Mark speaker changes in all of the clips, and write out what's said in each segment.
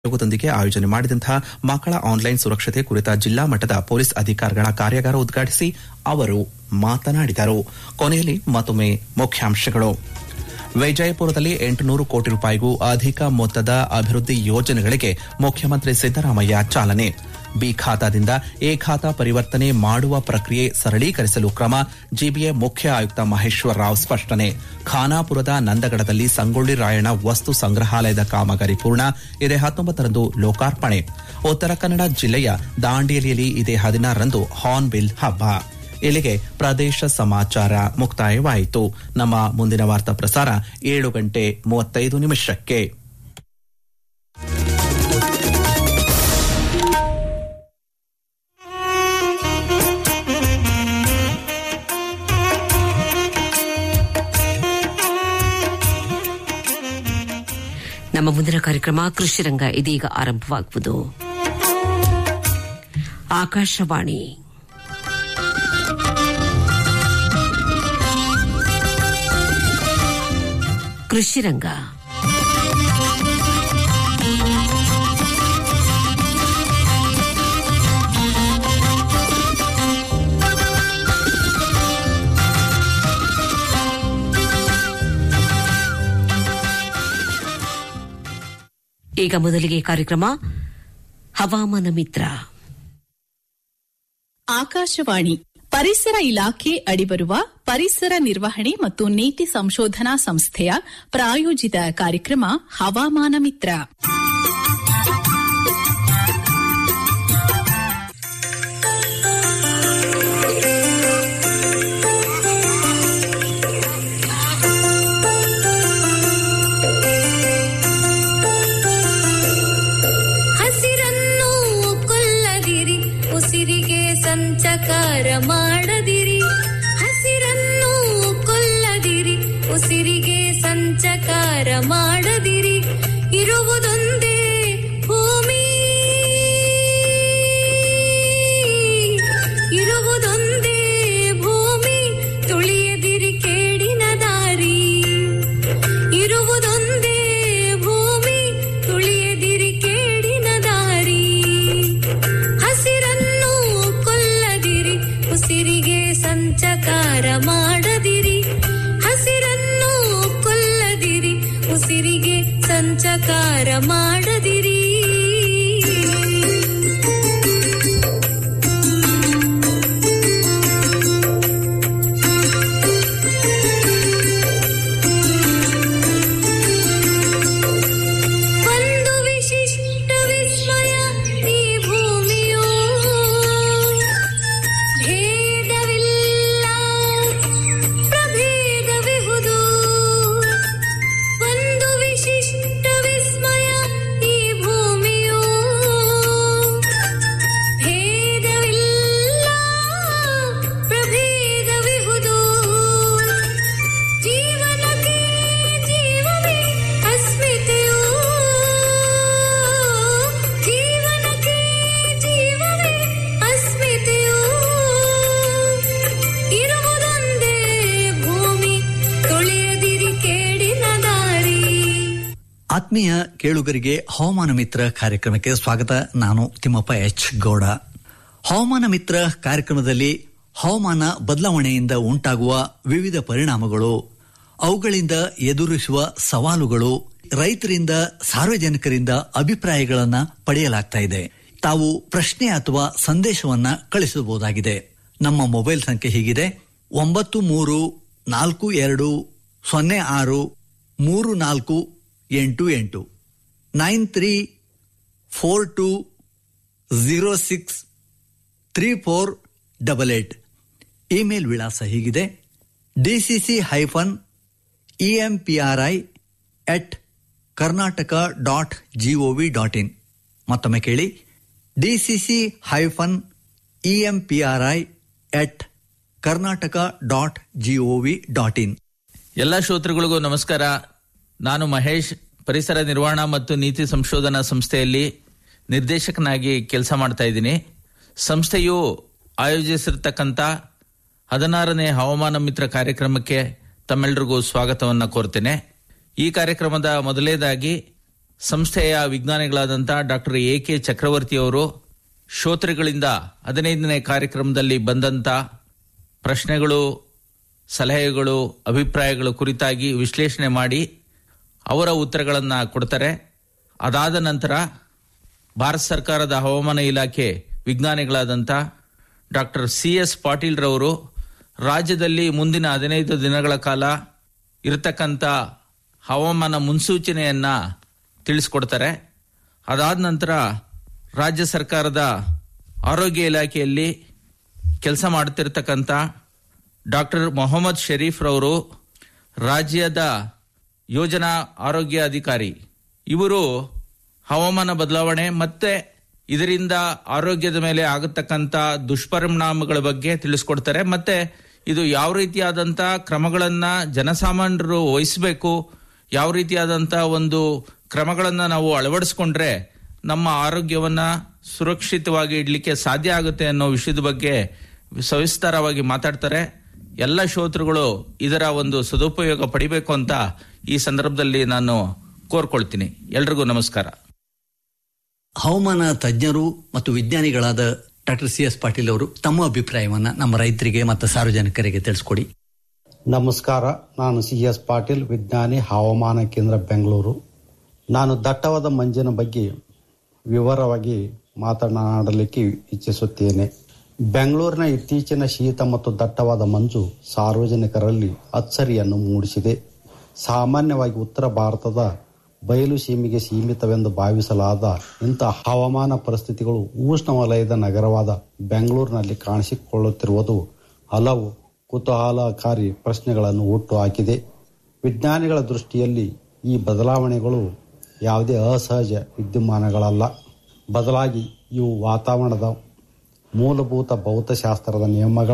Speaker 1: ಆಯೋಗದೊಂದಿಗೆ ಆಯೋಜನೆ ಮಾಡಿದಂತಹ ಮಕ್ಕಳ ಆನ್ಲೈನ್ ಸುರಕ್ಷತೆ ಕುರಿತ ಜಿಲ್ಲಾ ಮಟ್ಟದ ಪೊಲೀಸ್ ಅಧಿಕಾರಿಗಳ ಕಾರ್ಯಾಗಾರ ಉದ್ಘಾಟಿಸಿ ಅವರು ಮಾತನಾಡಿದರು ಕೊನೆಯಲ್ಲಿ ಮತ್ತೊಮ್ಮೆ ಮುಖ್ಯಾಂಶಗಳು ವಿಜಯಪುರದಲ್ಲಿ ಎಂಟುನೂರು ಕೋಟಿ ರೂಪಾಯಿಗೂ ಅಧಿಕ ಮೊತ್ತದ ಅಭಿವೃದ್ಧಿ ಯೋಜನೆಗಳಿಗೆ ಮುಖ್ಯಮಂತ್ರಿ ಸಿದ್ದರಾಮಯ್ಯ ಚಾಲನೆ ಬಿ ಖಾತಾದಿಂದ ಎ ಖಾತಾ ಪರಿವರ್ತನೆ ಮಾಡುವ ಪ್ರಕ್ರಿಯೆ ಸರಳೀಕರಿಸಲು ಕ್ರಮ ಜಿಬಿಎ ಮುಖ್ಯ ಆಯುಕ್ತ ಮಹೇಶ್ವರ ರಾವ್ ಸ್ಪಷ್ಟನೆ ಖಾನಾಪುರದ ನಂದಗಡದಲ್ಲಿ ಸಂಗೊಳ್ಳಿ ರಾಯಣ್ಣ ವಸ್ತು ಸಂಗ್ರಹಾಲಯದ ಕಾಮಗಾರಿ ಪೂರ್ಣ ಇದೇ ಹತ್ತೊಂಬತ್ತರಂದು ಲೋಕಾರ್ಪಣೆ ಉತ್ತರ ಕನ್ನಡ ಜಿಲ್ಲೆಯ ದಾಂಡೇಲಿಯಲ್ಲಿ ಇದೇ ಹದಿನಾರರಂದು ಹಾರ್ನ್ಬಿಲ್ ಹಬ್ಬ ಇಲ್ಲಿಗೆ ಪ್ರದೇಶ ಸಮಾಚಾರ ಮುಕ್ತಾಯವಾಯಿತು ನಮ್ಮ ಮುಂದಿನ ವಾರ್ತಾ ಪ್ರಸಾರ ಏಳು ಗಂಟೆ ಮೂವತ್ತೈದು ನಿಮಿಷಕ್ಕೆ
Speaker 2: ನಮ್ಮ ಮುಂದಿನ ಕಾರ್ಯಕ್ರಮ ಕೃಷಿ ರಂಗ ಇದೀಗ ಆರಂಭವಾಗುವುದು ಆಕಾಶವಾಣಿ ಕೃಷಿ ರಂಗ ಈಗ ಮೊದಲಿಗೆ ಕಾರ್ಯಕ್ರಮ ಹವಾಮಾನ ಮಿತ್ರ
Speaker 3: ಆಕಾಶವಾಣಿ ಪರಿಸರ ಇಲಾಖೆ ಅಡಿಬರುವ ಪರಿಸರ ನಿರ್ವಹಣೆ ಮತ್ತು ನೀತಿ ಸಂಶೋಧನಾ ಸಂಸ್ಥೆಯ ಪ್ರಾಯೋಜಿತ ಕಾರ್ಯಕ್ರಮ ಹವಾಮಾನ ಮಿತ್ರ
Speaker 4: ಹಸಿರನ್ನು ಕೊಲ್ಲದಿರಿ ಉಸಿರಿಗೆ ಸಂಚಕಾರ ಮಾಡದಿರಿ ಹಸಿರನ್ನು ಕೊಲ್ಲದಿರಿ ಉಸಿರಿಗೆ ಸಂಚಕಾರ ಮಾಡದಿರಿ ಇರುವುದೊಂದೇ ಭೂಮಿ ಇರುವುದೊಂದೇ ಭೂಮಿ ತುಳಿಯದಿರಿ ಕೇಡಿನ ದಾರಿ ಇರುವುದೊಂದೇ ಭೂಮಿ ತುಳಿಯದಿರಿ ಕೇಡಿನ ದಾರಿ ಹಸಿರನ್ನು ಕೊಲ್ಲದಿರಿ ಉಸಿರಿಗೆ ಸಂಚಕಾರ ಮಾಡದಿರಿ ಹಸಿರನ್ನು ಕೊಲ್ಲದಿರಿ ಉಸಿರಿಗೆ ಸಂಚಕಾರ ಮಾಡದಿರಿ ಒಂದು ವಿಶಿಷ್ಟ ವಿಸ್ಮಯ ಈ ಭೂಮಿಯು ಭೇದವಿಲ್ಲ ಪ್ರಭೇದವಿಹುದು ಒಂದು ವಿಶಿಷ್ಟ ವಿಸ್ಮಯ ಈ ಭೂಮಿಯು ಭೇದವಿಲ್ಲ ಪ್ರಭೇದವಿಹುದು ಜೀವನಕ್ಕೆ ಜೀವವೇ ಅಸ್ಮಿತೆಯು ಜೀವನಕ್ಕೆ ಜೀವವೇ ಅಸ್ಮಿತೆಯು ಇರುವುದೊಂದೇ ಭೂಮಿ ತುಳಿಯದಿರಿ ಕೇಡಿನ ದಾರಿ
Speaker 5: ಆತ್ಮೀಯ ಕೇಳುಗರಿಗೆ ಹವಾಮಾನ ಮಿತ್ರ ಕಾರ್ಯಕ್ರಮಕ್ಕೆ ಸ್ವಾಗತ ನಾನು ತಿಮ್ಮಪ್ಪ ಎಚ್ ಗೌಡ ಹವಾಮಾನ ಮಿತ್ರ ಕಾರ್ಯಕ್ರಮದಲ್ಲಿ ಹವಾಮಾನ ಬದಲಾವಣೆಯಿಂದ ಉಂಟಾಗುವ ವಿವಿಧ ಪರಿಣಾಮಗಳು ಅವುಗಳಿಂದ ಎದುರಿಸುವ ಸವಾಲುಗಳು ರೈತರಿಂದ ಸಾರ್ವಜನಿಕರಿಂದ ಅಭಿಪ್ರಾಯಗಳನ್ನ ಪಡೆಯಲಾಗ್ತಾ ಇದೆ ತಾವು ಪ್ರಶ್ನೆ ಅಥವಾ ಸಂದೇಶವನ್ನ ಕಳಿಸಬಹುದಾಗಿದೆ ನಮ್ಮ ಮೊಬೈಲ್ ಸಂಖ್ಯೆ ಹೀಗಿದೆ ಒಂಬತ್ತು ಮೂರು ನಾಲ್ಕು ಎರಡು ಸೊನ್ನೆ ಆರು ಮೂರು ನಾಲ್ಕು ಎಂಟು ಎಂಟು nine three four two zero six three four double eight email ವಿಳಾಸ ಹೀಗಿದೆ DCC hyphen EMPRI at Karnataka dot gov dot in ಮತ್ತೊಮ್ಮೆ ಕೇಳಿ DCC hyphen EMPRI at Karnataka dot gov dot in
Speaker 6: ಎಲ್ಲ ಶ್ರೋತೃಗಳಿಗೂ ನಮಸ್ಕಾರ ನಾನು ಮಹೇಶ್ ಪರಿಸರ ನಿರ್ವಹಣಾ ಮತ್ತು ನೀತಿ ಸಂಶೋಧನಾ ಸಂಸ್ಥೆಯಲ್ಲಿ ನಿರ್ದೇಶಕನಾಗಿ ಕೆಲಸ ಮಾಡ್ತಾ ಇದ್ದೀನಿ ಸಂಸ್ಥೆಯು ಆಯೋಜಿಸಿರ್ತಕ್ಕಂಥ ಹದಿನಾರನೇ ಹವಾಮಾನ ಮಿತ್ರ ಕಾರ್ಯಕ್ರಮಕ್ಕೆ ತಮ್ಮೆಲ್ಲರಿಗೂ ಸ್ವಾಗತವನ್ನು ಕೋರ್ತೇನೆ ಈ ಕಾರ್ಯಕ್ರಮದ ಮೊದಲನೇದಾಗಿ ಸಂಸ್ಥೆಯ ವಿಜ್ಞಾನಿಗಳಾದಂಥ ಡಾಕ್ಟರ್ ಎ ಕೆ ಚಕ್ರವರ್ತಿ ಅವರು ಶ್ರೋತೃಗಳಿಂದ ಹದಿನೈದನೇ ಕಾರ್ಯಕ್ರಮದಲ್ಲಿ ಬಂದಂಥ ಪ್ರಶ್ನೆಗಳು ಸಲಹೆಗಳು ಅಭಿಪ್ರಾಯಗಳು ಕುರಿತಾಗಿ ವಿಶ್ಲೇಷಣೆ ಮಾಡಿ ಅವರ ಉತ್ತರಗಳನ್ನು ಕೊಡ್ತಾರೆ ಅದಾದ ನಂತರ ಭಾರತ ಸರ್ಕಾರದ ಹವಾಮಾನ ಇಲಾಖೆ ವಿಜ್ಞಾನಿಗಳಾದಂಥ ಡಾಕ್ಟರ್ ಸಿ ಎಸ್ ಪಾಟೀಲ್ ರವರು ರಾಜ್ಯದಲ್ಲಿ ಮುಂದಿನ ಹದಿನೈದು ದಿನಗಳ ಕಾಲ ಇರತಕ್ಕಂಥ ಹವಾಮಾನ ಮುನ್ಸೂಚನೆಯನ್ನ ತಿಳಿಸ್ಕೊಡ್ತಾರೆ ಅದಾದ ನಂತರ ರಾಜ್ಯ ಸರ್ಕಾರದ ಆರೋಗ್ಯ ಇಲಾಖೆಯಲ್ಲಿ ಕೆಲಸ ಮಾಡುತ್ತಿರ್ತಕ್ಕಂಥ ಡಾಕ್ಟರ್ ಮೊಹಮ್ಮದ್ ಶರೀಫ್ ರವರು ರಾಜ್ಯದ ಯೋಜನಾ ಆರೋಗ್ಯ ಅಧಿಕಾರಿ ಇವರು ಹವಾಮಾನ ಬದಲಾವಣೆ ಮತ್ತೆ ಇದರಿಂದ ಆರೋಗ್ಯದ ಮೇಲೆ ಆಗತಕ್ಕಂಥ ದುಷ್ಪರಿಣಾಮಗಳ ಬಗ್ಗೆ ತಿಳಿಸ್ಕೊಡ್ತಾರೆ ಮತ್ತೆ ಇದು ಯಾವ ರೀತಿಯಾದಂಥ ಕ್ರಮಗಳನ್ನ ಜನಸಾಮಾನ್ಯರು ವಹಿಸಬೇಕು ಯಾವ ರೀತಿಯಾದಂಥ ಒಂದು ಕ್ರಮಗಳನ್ನ ನಾವು ಅಳವಡಿಸ್ಕೊಂಡ್ರೆ ನಮ್ಮ ಆರೋಗ್ಯವನ್ನ ಸುರಕ್ಷಿತವಾಗಿ ಇಡ್ಲಿಕ್ಕೆ ಸಾಧ್ಯ ಆಗುತ್ತೆ ಅನ್ನೋ ವಿಷಯದ ಬಗ್ಗೆ ಸವಿಸ್ತಾರವಾಗಿ ಮಾತಾಡ್ತಾರೆ ಎಲ್ಲ ಶ್ರೋತೃಗಳು ಇದರ ಒಂದು ಸದುಪಯೋಗ ಪಡಿಬೇಕು ಅಂತ ಈ ಸಂದರ್ಭದಲ್ಲಿ ನಾನು ಕೋರ್ಕೊಳ್ತೀನಿ ಎಲ್ರಿಗೂ ನಮಸ್ಕಾರ
Speaker 5: ಹವಾಮಾನ ತಜ್ಞರು ಮತ್ತು ವಿಜ್ಞಾನಿಗಳಾದ ಡಾಕ್ಟರ್ ಸಿ ಎಸ್ ಪಾಟೀಲ್ ಅವರು ತಮ್ಮ ಅಭಿಪ್ರಾಯವನ್ನ ನಮ್ಮ ರೈತರಿಗೆ ಮತ್ತು ಸಾರ್ವಜನಿಕರಿಗೆ ತಿಳಿಸ್ಕೊಡಿ
Speaker 7: ನಮಸ್ಕಾರ ನಾನು ಸಿ ಎಸ್ ಪಾಟೀಲ್ ವಿಜ್ಞಾನಿ ಹವಾಮಾನ ಕೇಂದ್ರ ಬೆಂಗಳೂರು ನಾನು ದಟ್ಟವಾದ ಮಂಜಿನ ಬಗ್ಗೆ ವಿವರವಾಗಿ ಮಾತನಾಡಲಿಕ್ಕೆ ಇಚ್ಛಿಸುತ್ತೇನೆ ಬೆಂಗಳೂರಿನ ಇತ್ತೀಚಿನ ಶೀತ ಮತ್ತು ದಟ್ಟವಾದ ಮಂಜು ಸಾರ್ವಜನಿಕರಲ್ಲಿ ಅಚ್ಚರಿಯನ್ನು ಮೂಡಿಸಿದೆ ಸಾಮಾನ್ಯವಾಗಿ ಉತ್ತರ ಭಾರತದ ಬಯಲು ಸೀಮೆಗೆ ಸೀಮಿತವೆಂದು ಭಾವಿಸಲಾದ ಇಂತಹ ಹವಾಮಾನ ಪರಿಸ್ಥಿತಿಗಳು ಉಷ್ಣವಲಯದ ನಗರವಾದ ಬೆಂಗಳೂರಿನಲ್ಲಿ ಕಾಣಿಸಿಕೊಳ್ಳುತ್ತಿರುವುದು ಹಲವು ಕುತೂಹಲಕಾರಿ ಪ್ರಶ್ನೆಗಳನ್ನು ಹುಟ್ಟುಹಾಕಿದೆ ವಿಜ್ಞಾನಿಗಳ ದೃಷ್ಟಿಯಲ್ಲಿ ಈ ಬದಲಾವಣೆಗಳು ಯಾವುದೇ ಅಸಹಜ ವಿದ್ಯಮಾನಗಳಲ್ಲ ಬದಲಾಗಿ ಇವು ವಾತಾವರಣದ ಮೂಲಭೂತ ಭೌತಶಾಸ್ತ್ರದ ನಿಯಮಗಳ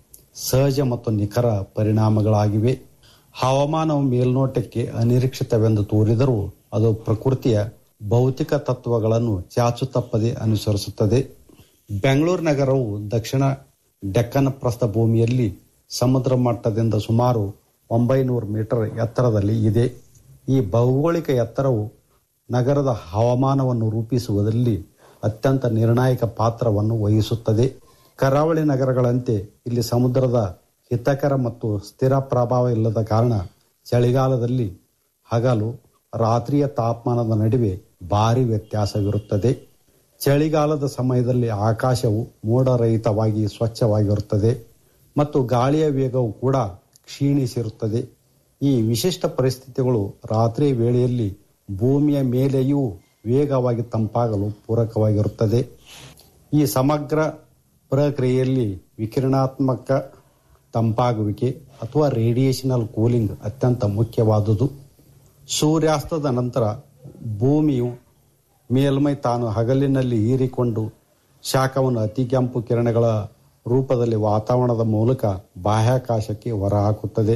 Speaker 7: ಸಹಜ ಮತ್ತು ನಿಖರ ಪರಿಣಾಮಗಳಾಗಿವೆ ಹವಾಮಾನವು ಮೇಲ್ನೋಟಕ್ಕೆ ಅನಿರೀಕ್ಷಿತವೆಂದು ತೋರಿದರೂ ಅದು ಪ್ರಕೃತಿಯ ಭೌತಿಕ ತತ್ವಗಳನ್ನು ಚಾಚು ತಪ್ಪದೆ ಅನುಸರಿಸುತ್ತದೆ ಬೆಂಗಳೂರು ನಗರವು ದಕ್ಷಿಣ ಡೆಕ್ಕನ್ ಪ್ರಸ್ಥಭೂಮಿಯಲ್ಲಿ ಸಮುದ್ರ ಮಟ್ಟದಿಂದ ಸುಮಾರು ಒಂಬೈನೂರು ಮೀಟರ್ ಎತ್ತರದಲ್ಲಿ ಇದೆ ಈ ಭೌಗೋಳಿಕ ಎತ್ತರವು ನಗರದ ಹವಾಮಾನವನ್ನು ರೂಪಿಸುವುದರಲ್ಲಿ ಅತ್ಯಂತ ನಿರ್ಣಾಯಕ ಪಾತ್ರವನ್ನು ವಹಿಸುತ್ತದೆ ಕರಾವಳಿ ನಗರಗಳಂತೆ ಇಲ್ಲಿ ಸಮುದ್ರದ ಹಿತಕರ ಮತ್ತು ಸ್ಥಿರ ಪ್ರಭಾವ ಇಲ್ಲದ ಕಾರಣ ಚಳಿಗಾಲದಲ್ಲಿ ಹಗಲು ರಾತ್ರಿಯ ತಾಪಮಾನದ ನಡುವೆ ಭಾರಿ ವ್ಯತ್ಯಾಸವಿರುತ್ತದೆ ಚಳಿಗಾಲದ ಸಮಯದಲ್ಲಿ ಆಕಾಶವು ಮೋಡರಹಿತವಾಗಿ ಸ್ವಚ್ಛವಾಗಿರುತ್ತದೆ ಮತ್ತು ಗಾಳಿಯ ವೇಗವು ಕೂಡ ಕ್ಷೀಣಿಸಿರುತ್ತದೆ ಈ ವಿಶಿಷ್ಟ ಪರಿಸ್ಥಿತಿಗಳು ರಾತ್ರಿ ವೇಳೆಯಲ್ಲಿ ಭೂಮಿಯ ಮೇಲೆಯೂ ವೇಗವಾಗಿ ತಂಪಾಗಲು ಪೂರಕವಾಗಿರುತ್ತದೆ ಈ ಸಮಗ್ರ ಪ್ರಕ್ರಿಯೆಯಲ್ಲಿ ವಿಕಿರಣಾತ್ಮಕ ತಂಪಾಗುವಿಕೆ ಅಥವಾ ರೇಡಿಯೇಷನಲ್ ಕೂಲಿಂಗ್ ಅತ್ಯಂತ ಮುಖ್ಯವಾದುದು ಸೂರ್ಯಾಸ್ತದ ನಂತರ ಭೂಮಿಯು ಮೇಲ್ಮೈ ತಾನು ಹಗಲಿನಲ್ಲಿ ಹೀರಿಕೊಂಡು ಶಾಖವನ್ನು ಅತಿ ಕೆಂಪು ಕಿರಣಗಳ ರೂಪದಲ್ಲಿ ವಾತಾವರಣದ ಮೂಲಕ ಬಾಹ್ಯಾಕಾಶಕ್ಕೆ ಹೊರಹಾಕುತ್ತದೆ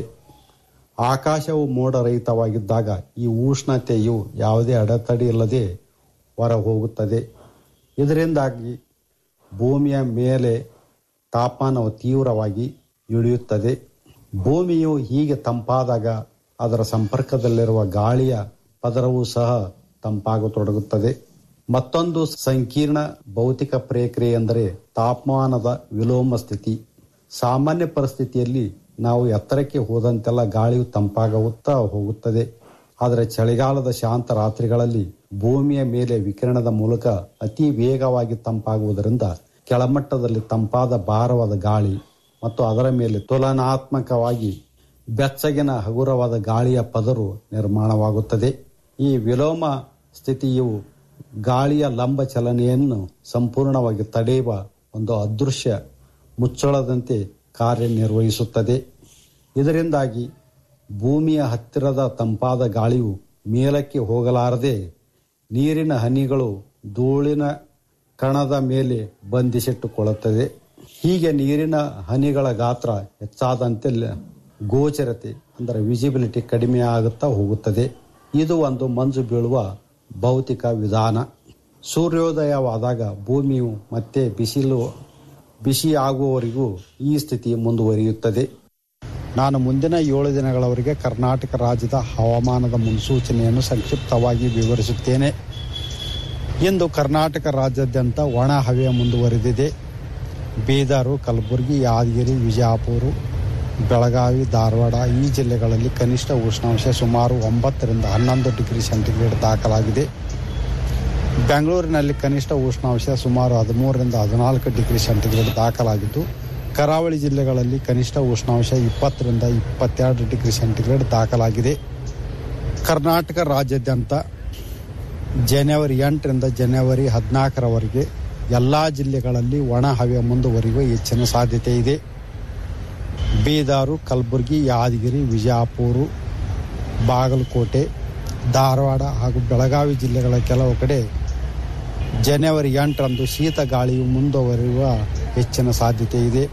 Speaker 7: ಆಕಾಶವು ಮೋಡರಹಿತವಾಗಿದ್ದಾಗ ಈ ಉಷ್ಣತೆಯು ಯಾವುದೇ ಅಡೆತಡೆ ಇಲ್ಲದೆ ಹೊರ ಹೋಗುತ್ತದೆ ಇದರಿಂದಾಗಿ ಭೂಮಿಯ ಮೇಲೆ ತಾಪಮಾನವು ತೀವ್ರವಾಗಿ ಇಳಿಯುತ್ತದೆ ಭೂಮಿಯು ಹೀಗೆ ತಂಪಾದಾಗ ಅದರ ಸಂಪರ್ಕದಲ್ಲಿರುವ ಗಾಳಿಯ ಪದರವೂ ಸಹ ತಂಪಾಗತೊಡಗುತ್ತದೆ ಮತ್ತೊಂದು ಸಂಕೀರ್ಣ ಭೌತಿಕ ಪ್ರಕ್ರಿಯೆ ಎಂದರೆ ತಾಪಮಾನದ ವಿಲೋಮ ಸ್ಥಿತಿ ಸಾಮಾನ್ಯ ಪರಿಸ್ಥಿತಿಯಲ್ಲಿ ನಾವು ಎತ್ತರಕ್ಕೆ ಹೋದಂತೆಲ್ಲ ಗಾಳಿಯು ತಂಪಾಗುತ್ತಾ ಹೋಗುತ್ತದೆ ಆದರೆ ಚಳಿಗಾಲದ ಶಾಂತ ರಾತ್ರಿಗಳಲ್ಲಿ ಭೂಮಿಯ ಮೇಲೆ ವಿಕಿರಣದ ಮೂಲಕ ಅತಿ ವೇಗವಾಗಿ ತಂಪಾಗುವುದರಿಂದ ಕೆಳಮಟ್ಟದಲ್ಲಿ ತಂಪಾದ ಭಾರವಾದ ಗಾಳಿ ಮತ್ತು ಅದರ ಮೇಲೆ ತುಲನಾತ್ಮಕವಾಗಿ ಬೆಚ್ಚಗಿನ ಹಗುರವಾದ ಗಾಳಿಯ ಪದರು ನಿರ್ಮಾಣವಾಗುತ್ತದೆ ಈ ವಿಲೋಮ ಸ್ಥಿತಿಯು ಗಾಳಿಯ ಲಂಬ ಚಲನೆಯನ್ನು ಸಂಪೂರ್ಣವಾಗಿ ತಡೆಯುವ ಒಂದು ಅದೃಶ್ಯ ಮುಚ್ಚಳದಂತೆ ಕಾರ್ಯನಿರ್ವಹಿಸುತ್ತದೆ ಇದರಿಂದಾಗಿ ಭೂಮಿಯ ಹತ್ತಿರದ ತಂಪಾದ ಗಾಳಿಯು ಮೇಲಕ್ಕೆ ಹೋಗಲಾರದೆ ನೀರಿನ ಹನಿಗಳು ಧೂಳಿನ ಕಣದ ಮೇಲೆ ಬಂಧಿಸಿಟ್ಟುಕೊಳ್ಳುತ್ತದೆ ಹೀಗೆ ನೀರಿನ ಹನಿಗಳ ಗಾತ್ರ ಹೆಚ್ಚಾದಂತೆ ಗೋಚರತೆ ಅಂದರೆ ವಿಸಿಬಿಲಿಟಿ ಕಡಿಮೆ ಆಗುತ್ತಾ ಹೋಗುತ್ತದೆ ಇದು ಒಂದು ಮಂಜು ಬೀಳುವ ಭೌತಿಕ ವಿಧಾನ ಸೂರ್ಯೋದಯವಾದಾಗ ಭೂಮಿಯು ಮತ್ತೆ ಬಿಸಿಲು ಬಿಸಿ ಆಗುವವರೆಗೂ ಈ ಸ್ಥಿತಿ ಮುಂದುವರಿಯುತ್ತದೆ ನಾನು ಮುಂದಿನ ಏಳು ದಿನಗಳವರೆಗೆ ಕರ್ನಾಟಕ ರಾಜ್ಯದ ಹವಾಮಾನದ ಮುನ್ಸೂಚನೆಯನ್ನು ಸಂಕ್ಷಿಪ್ತವಾಗಿ ವಿವರಿಸುತ್ತೇನೆ ಇಂದು ಕರ್ನಾಟಕ ರಾಜ್ಯಾದ್ಯಂತ ಒಣ ಹವೆ ಮುಂದುವರೆದಿದೆ ಬೀದರು ಕಲಬುರಗಿ ಯಾದಗಿರಿ ವಿಜಯಪುರ ಬೆಳಗಾವಿ ಧಾರವಾಡ ಈ ಜಿಲ್ಲೆಗಳಲ್ಲಿ ಕನಿಷ್ಠ ಉಷ್ಣಾಂಶ ಸುಮಾರು ಒಂಬತ್ತರಿಂದ ಹನ್ನೊಂದು ಡಿಗ್ರಿ ಸೆಂಟಿಗ್ರೇಡ್ ದಾಖಲಾಗಿದೆ ಬೆಂಗಳೂರಿನಲ್ಲಿ ಕನಿಷ್ಠ ಉಷ್ಣಾಂಶ ಸುಮಾರು ಹದಿಮೂರರಿಂದ ಹದಿನಾಲ್ಕು ಡಿಗ್ರಿ ಸೆಂಟಿಗ್ರೇಡ್ ದಾಖಲಾಗಿದ್ದು ಕರಾವಳಿ ಜಿಲ್ಲೆಗಳಲ್ಲಿ ಕನಿಷ್ಠ ಉಷ್ಣಾಂಶ ಇಪ್ಪತ್ತರಿಂದ ಇಪ್ಪತ್ತೆರಡು ಡಿಗ್ರಿ ಸೆಂಟಿಗ್ರೇಡ್ ದಾಖಲಾಗಿದೆ ಕರ್ನಾಟಕ ರಾಜ್ಯಾದ್ಯಂತ ಜನವರಿ ಎಂಟರಿಂದ ಜನವರಿ ಹದಿನಾಲ್ಕರವರೆಗೆ ಎಲ್ಲ ಜಿಲ್ಲೆಗಳಲ್ಲಿ ಒಣ ಹವೆ ಮುಂದುವರಿಯುವ ಹೆಚ್ಚಿನ ಸಾಧ್ಯತೆ ಇದೆ ಬೀದಾರು ಕಲಬುರಗಿ ಯಾದಗಿರಿ ವಿಜಯಪುರ ಬಾಗಲಕೋಟೆ ಧಾರವಾಡ ಹಾಗೂ ಬೆಳಗಾವಿ ಜಿಲ್ಲೆಗಳ ಕೆಲವು ಕಡೆ ಜನವರಿ ಎಂಟರಂದು ಶೀತ ಗಾಳಿಯು ಮುಂದುವರಿಯುವ ಹೆಚ್ಚಿನ ಸಾಧ್ಯತೆ ಇದೆ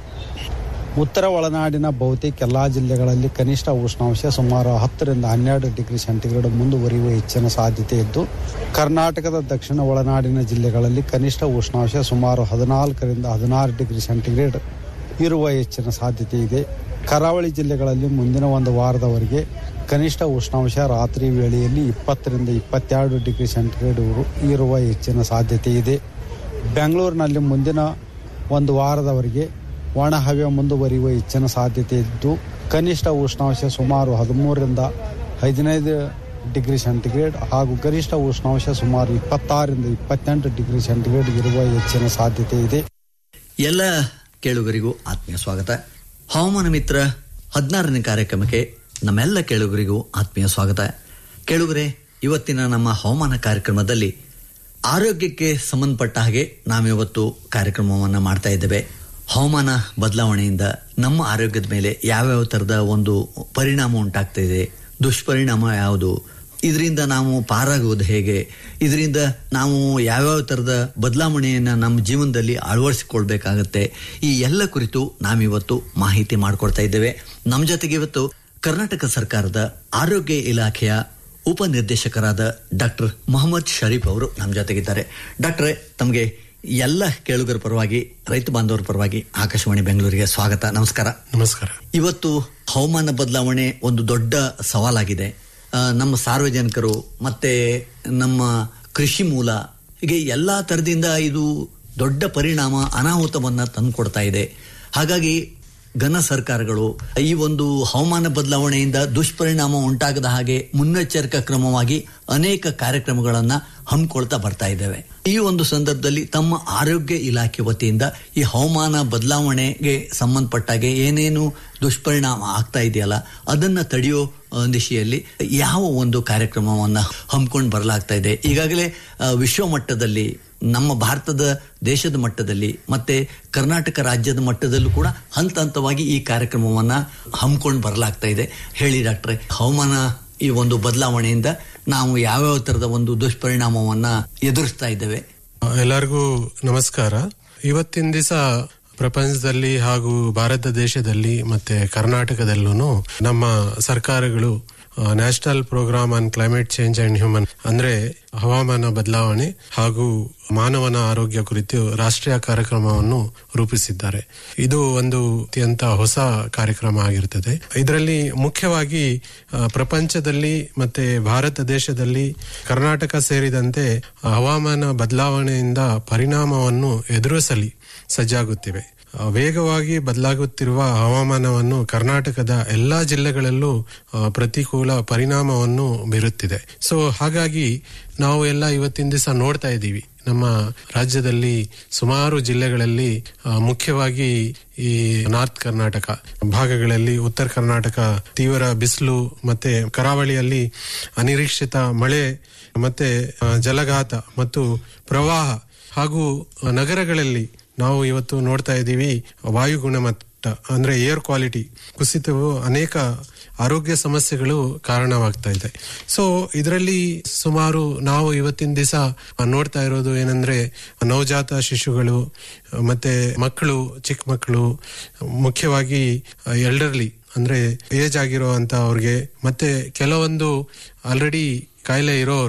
Speaker 7: ಉತ್ತರ ಒಳನಾಡಿನ ಬಹುತೇಕ ಎಲ್ಲ ಜಿಲ್ಲೆಗಳಲ್ಲಿ ಕನಿಷ್ಠ ಉಷ್ಣಾಂಶ ಸುಮಾರು ಹತ್ತರಿಂದ ಹನ್ನೆರಡು ಡಿಗ್ರಿ ಸೆಂಟಿಗ್ರೇಡ್ ಮುಂದುವರಿಯುವ ಹೆಚ್ಚಿನ ಸಾಧ್ಯತೆ ಇದ್ದು ಕರ್ನಾಟಕದ ದಕ್ಷಿಣ ಒಳನಾಡಿನ ಜಿಲ್ಲೆಗಳಲ್ಲಿ ಕನಿಷ್ಠ ಉಷ್ಣಾಂಶ ಸುಮಾರು ಹದಿನಾಲ್ಕರಿಂದ ಹದಿನಾರು ಡಿಗ್ರಿ ಸೆಂಟಿಗ್ರೇಡ್ ಇರುವ ಹೆಚ್ಚಿನ ಸಾಧ್ಯತೆ ಇದೆ ಕರಾವಳಿ ಜಿಲ್ಲೆಗಳಲ್ಲಿ ಮುಂದಿನ ಒಂದು ವಾರದವರೆಗೆ ಕನಿಷ್ಠ ಉಷ್ಣಾಂಶ ರಾತ್ರಿ ವೇಳೆಯಲ್ಲಿ ಇಪ್ಪತ್ತರಿಂದ ಇಪ್ಪತ್ತೆರಡು ಡಿಗ್ರಿ ಸೆಂಟಿಗ್ರೇಡ್ ಇರು- ಇರುವ ಹೆಚ್ಚಿನ ಸಾಧ್ಯತೆ ಇದೆ ಬೆಂಗಳೂರಿನಲ್ಲಿ ಮುಂದಿನ ಒಂದು ವಾರದವರೆಗೆ ಒಣ ಹವೆ ಮುಂದುವರಿಯುವ ಹೆಚ್ಚಿನ ಸಾಧ್ಯತೆ ಇದ್ದು ಕನಿಷ್ಠ ಉಷ್ಣಾಂಶ ಸುಮಾರು ಹದಿಮೂರರಿಂದ ಹದಿನೈದು ಡಿಗ್ರಿ ಸೆಂಟಿಗ್ರೇಡ್ ಹಾಗೂ ಗರಿಷ್ಠ ಉಷ್ಣಾಂಶ ಸುಮಾರು ಇಪ್ಪತ್ತಾರರಿಂದ ಇಪ್ಪತ್ತೆಂಟು ಡಿಗ್ರಿ ಸೆಂಟಿಗ್ರೇಡ್ ಇರುವ ಹೆಚ್ಚಿನ ಸಾಧ್ಯತೆ ಇದೆ
Speaker 5: ಎಲ್ಲ ಕೇಳುಗರಿಗೂ ಆತ್ಮೀಯ ಸ್ವಾಗತ ಹವಾಮಾನ ಮಿತ್ರ ಹದಿನಾರನೇ ಕಾರ್ಯಕ್ರಮಕ್ಕೆ ನಮ್ಮೆಲ್ಲ ಕೇಳುಗರಿಗೂ ಆತ್ಮೀಯ ಸ್ವಾಗತ ಕೇಳುಗರೆ ಇವತ್ತಿನ ನಮ್ಮ ಹವಾಮಾನ ಕಾರ್ಯಕ್ರಮದಲ್ಲಿ ಆರೋಗ್ಯಕ್ಕೆ ಸಂಬಂಧಪಟ್ಟ ಹಾಗೆ ನಾವಿವತ್ತು ಕಾರ್ಯಕ್ರಮವನ್ನು ಮಾಡ್ತಾ ಇದ್ದೇವೆ ಹವಾಮಾನ ಬದಲಾವಣೆಯಿಂದ ನಮ್ಮ ಆರೋಗ್ಯದ ಮೇಲೆ ಯಾವ್ಯಾವ ಥರದ ಒಂದು ಪರಿಣಾಮ ಉಂಟಾಗ್ತಾ ಇದೆ ದುಷ್ಪರಿಣಾಮ ಯಾವುದು ಇದರಿಂದ ನಾವು ಪಾರಾಗುವುದು ಹೇಗೆ ಇದರಿಂದ ನಾವು ಯಾವ್ಯಾವ ಥರದ ಬದಲಾವಣೆಯನ್ನು ನಮ್ಮ ಜೀವನದಲ್ಲಿ ಅಳವಡಿಸಿಕೊಳ್ಬೇಕಾಗತ್ತೆ ಈ ಎಲ್ಲ ಕುರಿತು ನಾವಿವತ್ತು ಮಾಹಿತಿ ಮಾಡಿಕೊಡ್ತಾ ಇದ್ದೇವೆ ನಮ್ಮ ಜೊತೆಗೆ ಇವತ್ತು ಕರ್ನಾಟಕ ಸರ್ಕಾರದ ಆರೋಗ್ಯ ಇಲಾಖೆಯ ಉಪನಿರ್ದೇಶಕರಾದ ಡಾಕ್ಟರ್ ಮೊಹಮ್ಮದ್ ಶರೀಫ್ ಅವರು ನಮ್ಮ ಜೊತೆಗಿದ್ದಾರೆ ಡಾಕ್ಟ್ರೆ ತಮಗೆ ಎಲ್ಲ ಕೇಳುಗರ ಪರವಾಗಿ ರೈತ ಬಾಂಧವರ ಪರವಾಗಿ ಆಕಾಶವಾಣಿ ಬೆಂಗಳೂರಿಗೆ ಸ್ವಾಗತ ನಮಸ್ಕಾರ
Speaker 8: ನಮಸ್ಕಾರ
Speaker 5: ಇವತ್ತು ಹವಾಮಾನ ಬದಲಾವಣೆ ಒಂದು ದೊಡ್ಡ ಸವಾಲಾಗಿದೆ ಆ, ನಮ್ಮ ಸಾರ್ವಜನಿಕರು ಮತ್ತೆ ನಮ್ಮ ಕೃಷಿ ಮೂಲ ಹೀಗೆ ಎಲ್ಲಾ ತರದಿಂದ ಇದು ದೊಡ್ಡ ಪರಿಣಾಮ ಅನಾಹುತವನ್ನ ತಂದುಕೊಡ್ತಾ ಇದೆ ಹಾಗಾಗಿ ಘನ ಸರ್ಕಾರಗಳು ಈ ಒಂದು ಹವಾಮಾನ ಬದಲಾವಣೆಯಿಂದ ದುಷ್ಪರಿಣಾಮ ಉಂಟಾಗದ ಹಾಗೆ ಮುನ್ನೆಚ್ಚರಿಕಾ ಕ್ರಮವಾಗಿ ಅನೇಕ ಕಾರ್ಯಕ್ರಮಗಳನ್ನ ಹಮ್ಮಿಕೊಳ್ತಾ ಬರ್ತಾ ಇದ್ದೇವೆ ಈ ಒಂದು ಸಂದರ್ಭದಲ್ಲಿ ತಮ್ಮ ಆರೋಗ್ಯ ಇಲಾಖೆ ವತಿಯಿಂದ ಈ ಹವಾಮಾನ ಬದಲಾವಣೆಗೆ ಸಂಬಂಧಪಟ್ಟಾಗೆ ಏನೇನು ದುಷ್ಪರಿಣಾಮ ಆಗ್ತಾ ಇದೆಯಲ್ಲ ಅದನ್ನ ತಡೆಯೋ ಆ, ದಿಶೆಯಲ್ಲಿ ಯಾವ ಒಂದು ಕಾರ್ಯಕ್ರಮವನ್ನ ಹಮ್ಮಿಕೊಂಡು ಬರಲಾಗ್ತಾ ಇದೆ ಈಗಾಗಲೇ ಆ, ವಿಶ್ವ ಮಟ್ಟದಲ್ಲಿ ನಮ್ಮ ಭಾರತದ ದೇಶದ ಮಟ್ಟದಲ್ಲಿ ಮತ್ತೆ ಕರ್ನಾಟಕ ರಾಜ್ಯದ ಮಟ್ಟದಲ್ಲೂ ಕೂಡ ಹಂತ ಹಂತವಾಗಿ ಈ ಕಾರ್ಯಕ್ರಮವನ್ನ ಹಮ್ಮಿಕೊಂಡು ಬರಲಾಗ್ತಾ ಇದೆ ಹೇಳಿ ಡಾಕ್ಟ್ರೆ ಹವಾಮಾನ ಈ ಒಂದು ಬದಲಾವಣೆಯಿಂದ ನಾವು ಯಾವ್ಯಾವ ತರದ ಒಂದು ದುಷ್ಪರಿಣಾಮವನ್ನ ಎದುರಿಸ್ತಾ ಇದ್ದೇವೆ
Speaker 8: ಎಲ್ಲರಿಗೂ ನಮಸ್ಕಾರ ಇವತ್ತಿನ ದಿವಸ ಪ್ರಪಂಚದಲ್ಲಿ ಹಾಗೂ ಭಾರತ ದೇಶದಲ್ಲಿ ಮತ್ತೆ ಕರ್ನಾಟಕದಲ್ಲೂ ನಮ್ಮ ಸರ್ಕಾರಗಳು national programme on climate change and human ಅಂದ್ರೆ ಹವಾಮಾನ ಬದಲಾವಣೆ ಹಾಗೂ ಮಾನವನ ಆರೋಗ್ಯ ಕುರಿತು ರಾಷ್ಟ್ರೀಯ ಕಾರ್ಯಕ್ರಮವನ್ನು ರೂಪಿಸಿದ್ದಾರೆ ಇದು ಒಂದು ಅತ್ಯಂತ ಹೊಸ ಕಾರ್ಯಕ್ರಮ ಆಗಿರುತ್ತದೆ ಇದರಲ್ಲಿ ಮುಖ್ಯವಾಗಿ ಆ, ಪ್ರಪಂಚದಲ್ಲಿ ಮತ್ತೆ ಭಾರತ ದೇಶದಲ್ಲಿ ಕರ್ನಾಟಕ ಸೇರಿದಂತೆ ಹವಾಮಾನ ಬದಲಾವಣೆಯಿಂದ ಪರಿಣಾಮವನ್ನು ಎದುರಿಸಲಿ ಸಜ್ಜಾಗುತ್ತಿವೆ ಆ, ವೇಗವಾಗಿ ಬದಲಾಗುತ್ತಿರುವ ಹವಾಮಾನವನ್ನು ಕರ್ನಾಟಕದ ಎಲ್ಲಾ ಜಿಲ್ಲೆಗಳಲ್ಲೂ ಆ, ಪ್ರತಿಕೂಲ ಪರಿಣಾಮವನ್ನು ಬೀರುತ್ತಿದೆ ಸೊ ಹಾಗಾಗಿ ನಾವು ಎಲ್ಲ ಇವತ್ತಿನ ದಿವಸ ನೋಡ್ತಾ ಇದ್ದೀವಿ ನಮ್ಮ ರಾಜ್ಯದಲ್ಲಿ ಸುಮಾರು ಜಿಲ್ಲೆಗಳಲ್ಲಿ ಆ, ಮುಖ್ಯವಾಗಿ ಈ ನಾರ್ತ್ ಕರ್ನಾಟಕ ಭಾಗಗಳಲ್ಲಿ ಉತ್ತರ ಕರ್ನಾಟಕ ತೀವ್ರ ಬಿಸಿಲು ಮತ್ತೆ ಕರಾವಳಿಯಲ್ಲಿ ಅನಿರೀಕ್ಷಿತ ಮಳೆ ಮತ್ತೆ ಆ, ಜಲಘಾತ ಮತ್ತು ಪ್ರವಾಹ ಹಾಗೂ ನಗರಗಳಲ್ಲಿ ನಾವು ಇವತ್ತು ನೋಡ್ತಾ ಇದ್ದೀವಿ ವಾಯು ಗುಣಮಟ್ಟ ಅಂದ್ರೆ ಏರ್ ಕ್ವಾಲಿಟಿ ಕುಸಿತವು ಅನೇಕ ಆರೋಗ್ಯ ಸಮಸ್ಯೆಗಳು ಕಾರಣವಾಗ್ತಾ ಇದೆ ಸೊ ಇದರಲ್ಲಿ ಸುಮಾರು ನಾವು ಇವತ್ತಿನ ದಿವಸ ನೋಡ್ತಾ ಇರೋದು ಏನಂದ್ರೆ ನವಜಾತ ಶಿಶುಗಳು ಮತ್ತೆ ಮಕ್ಕಳು ಚಿಕ್ಕ ಮಕ್ಕಳು ಮುಖ್ಯವಾಗಿ ಎಲ್ಡರ್ಲಿ ಅಂದ್ರೆ ಏಜ್ ಆಗಿರೋ ಅಂತ ಅವ್ರಿಗೆ ಮತ್ತೆ ಕೆಲವೊಂದು ಆಲ್ರೆಡಿ ಕಾಯಿಲೆ ಇರೋರು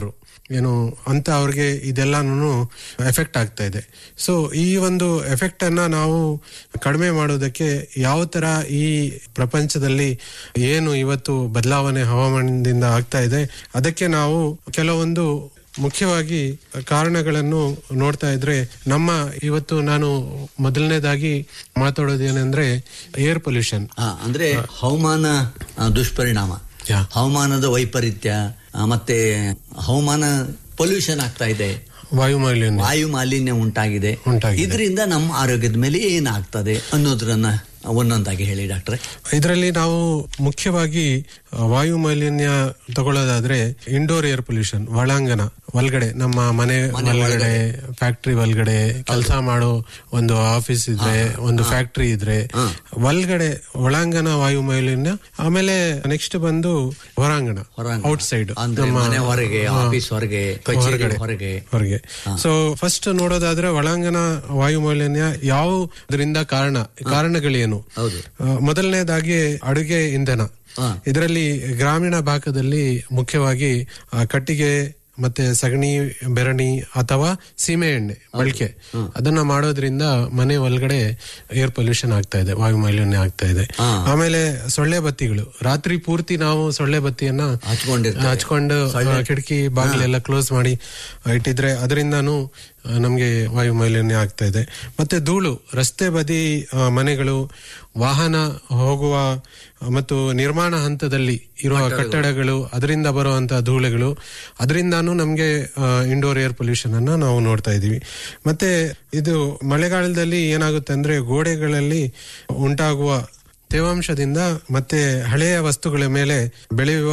Speaker 8: ಏನು ಅಂತ ಅವ್ರಿಗೆ ಇದೆಲ್ಲಾನು ಎಫೆಕ್ಟ್ ಆಗ್ತಾ ಇದೆ ಸೊ ಈ ಒಂದು ಎಫೆಕ್ಟ್ ಅನ್ನ ನಾವು ಕಡಿಮೆ ಮಾಡೋದಕ್ಕೆ ಯಾವ ತರ ಈ ಪ್ರಪಂಚದಲ್ಲಿ ಏನು ಇವತ್ತು ಬದಲಾವಣೆ ಹವಾಮಾನದಿಂದ ಆಗ್ತಾ ಇದೆ ಅದಕ್ಕೆ ನಾವು ಕೆಲವೊಂದು ಮುಖ್ಯವಾಗಿ ಕಾರಣಗಳನ್ನು ನೋಡ್ತಾ ಇದ್ರೆ ನಮ್ಮ ಇವತ್ತು ನಾನು ಮೊದಲನೇದಾಗಿ ಮಾತಾಡೋದು ಏನಂದ್ರೆ ಏರ್ ಪೊಲ್ಯೂಷನ್
Speaker 5: ಆ, ಅಂದ್ರೆ ಹವಾಮಾನ ಆ, ದುಷ್ಪರಿಣಾಮ
Speaker 8: ಯಾ.
Speaker 5: ಹವಾಮಾನದ ವೈಪರೀತ್ಯ ಆ, ಮತ್ತೆ ಹವಾಮಾನ ಪೊಲ್ಯೂಷನ್ ಆಗ್ತಾ ಇದೆ
Speaker 8: ವಾಯು ಮಾಲಿನ್ಯ
Speaker 5: ವಾಯು ಮಾಲಿನ್ಯ ಉಂಟಾಗಿದೆ
Speaker 8: ಉಂಟಾಗಿದೆ.
Speaker 5: ಇದರಿಂದ ನಮ್ಮ ಆರೋಗ್ಯದ ಮೇಲೆ ಏನಾಗ್ತದೆ ಅನ್ನೋದ್ರನ್ನ ಒಂದೊಂದಾಗಿ ಹೇಳಿ ಡಾಕ್ಟ್ರೆ
Speaker 8: ಇದರಲ್ಲಿ ನಾವು ಮುಖ್ಯವಾಗಿ ಆ, ವಾಯು ಮಾಲಿನ್ಯ ತಗೊಳ್ಳೋದಾದ್ರೆ ಇಂಡೋರ್ ಏರ್ ಪೊಲ್ಯೂಷನ್ ಒಳಾಂಗಣ ಒಳಗಡೆ ನಮ್ಮ ಮನೆ ಒಳಗಡೆ ಫ್ಯಾಕ್ಟ್ರಿ ಒಳಗಡೆ ಕೆಲಸ ಮಾಡೋ ಒಂದು ಆಫೀಸ್ ಇದ್ರೆ ಒಂದು ಫ್ಯಾಕ್ಟ್ರಿ ಇದ್ರೆ ಒಳಗಡೆ ಒಳಾಂಗಣ ವಾಯು ಮಾಲಿನ್ಯ ಆಮೇಲೆ ನೆಕ್ಸ್ಟ್ ಬಂದು ಹೊರಾಂಗಣ
Speaker 5: ಹೊರಾಂಗಣ.
Speaker 8: ಔಟ್ ಸೈಡ್
Speaker 5: ಅಂದ್ರೆ ಮನೆ ಹೊರಗೆ ಆಫೀಸ್ ಹೊರಗೆ ಕಚೇರಿ ಹೊರಗೆ
Speaker 8: ಹೊರಗೆ ಸೊ ಫಸ್ಟ್ ನೋಡೋದಾದ್ರೆ ಒಳಾಂಗಣ ವಾಯು ಮಾಲಿನ್ಯ ಯಾವುದರಿಂದ ಕಾರಣ ಕಾರಣಗಳೇನು
Speaker 5: ಹೌದು.
Speaker 8: ಆ, ಮೊದಲನೇದಾಗಿ ಅಡುಗೆ ಇಂಧನ
Speaker 5: ಹಾ.
Speaker 8: ಇದರಲ್ಲಿ ಗ್ರಾಮೀಣ ಭಾಗದಲ್ಲಿ ಮುಖ್ಯವಾಗಿ ಆ, ಕಟ್ಟಿಗೆ ಮತ್ತೆ ಸಗಣಿ ಬೆರಣಿ ಅಥವಾ ಸೀಮೆ ಎಣ್ಣೆ ಬಳಕೆ ಅದನ್ನ ಮಾಡೋದ್ರಿಂದ ಮನೆ ಒಳಗಡೆ ಏರ್ ಪೊಲ್ಯೂಷನ್ ಆಗ್ತಾ ಇದೆ ವಾಯು ಮಾಲಿನ್ಯ ಆಗ್ತಾ ಇದೆ ಆಮೇಲೆ ಸೊಳ್ಳೆ ಬತ್ತಿಗಳು ರಾತ್ರಿ ಪೂರ್ತಿ ನಾವು ಸೊಳ್ಳೆ ಬತ್ತಿಯನ್ನ
Speaker 5: ಹಚ್ಕೊಂಡಿರ್ತೇವೆ.
Speaker 8: ಹಚ್ಕೊಂಡು ಆ, ಕಿಟಕಿ ಬಾಗಿಲೆಲ್ಲ ಕ್ಲೋಸ್ ಮಾಡಿ ಆ, ಇಟ್ಟಿದ್ರೆ ಅದರಿಂದಾನು ಆ, ನಮ್ಗೆ ವಾಯು ಮಾಲಿನ್ಯ ಆಗ್ತಾ ಇದೆ ಮತ್ತೆ ಧೂಳು ರಸ್ತೆ ಬದಿ ಆ, ಮನೆಗಳು ವಾಹನ ಹೋಗುವ ಮತ್ತು ನಿರ್ಮಾಣ ಹಂತದಲ್ಲಿ ಇರುವ ಕಟ್ಟಡಗಳು ಅದರಿಂದ ಬರುವಂತಹ ಧೂಳುಗಳು ಅದರಿಂದಾನು ನಮ್ಗೆ ಇಂಡೋರ್ ಏರ್ ಪೊಲ್ಯೂಷನ್ ಅನ್ನ ನಾವು ನೋಡ್ತಾ ಇದೀವಿ ಮತ್ತೆ ಇದು ಮಳೆಗಾಲದಲ್ಲಿ ಏನಾಗುತ್ತೆ ಅಂದ್ರೆ ಗೋಡೆಗಳಲ್ಲಿ ಉಂಟಾಗುವ ತೇವಾಂಶದಿಂದ ಮತ್ತೆ ಹಳೆಯ ವಸ್ತುಗಳ ಮೇಲೆ ಬೆಳೆಯುವ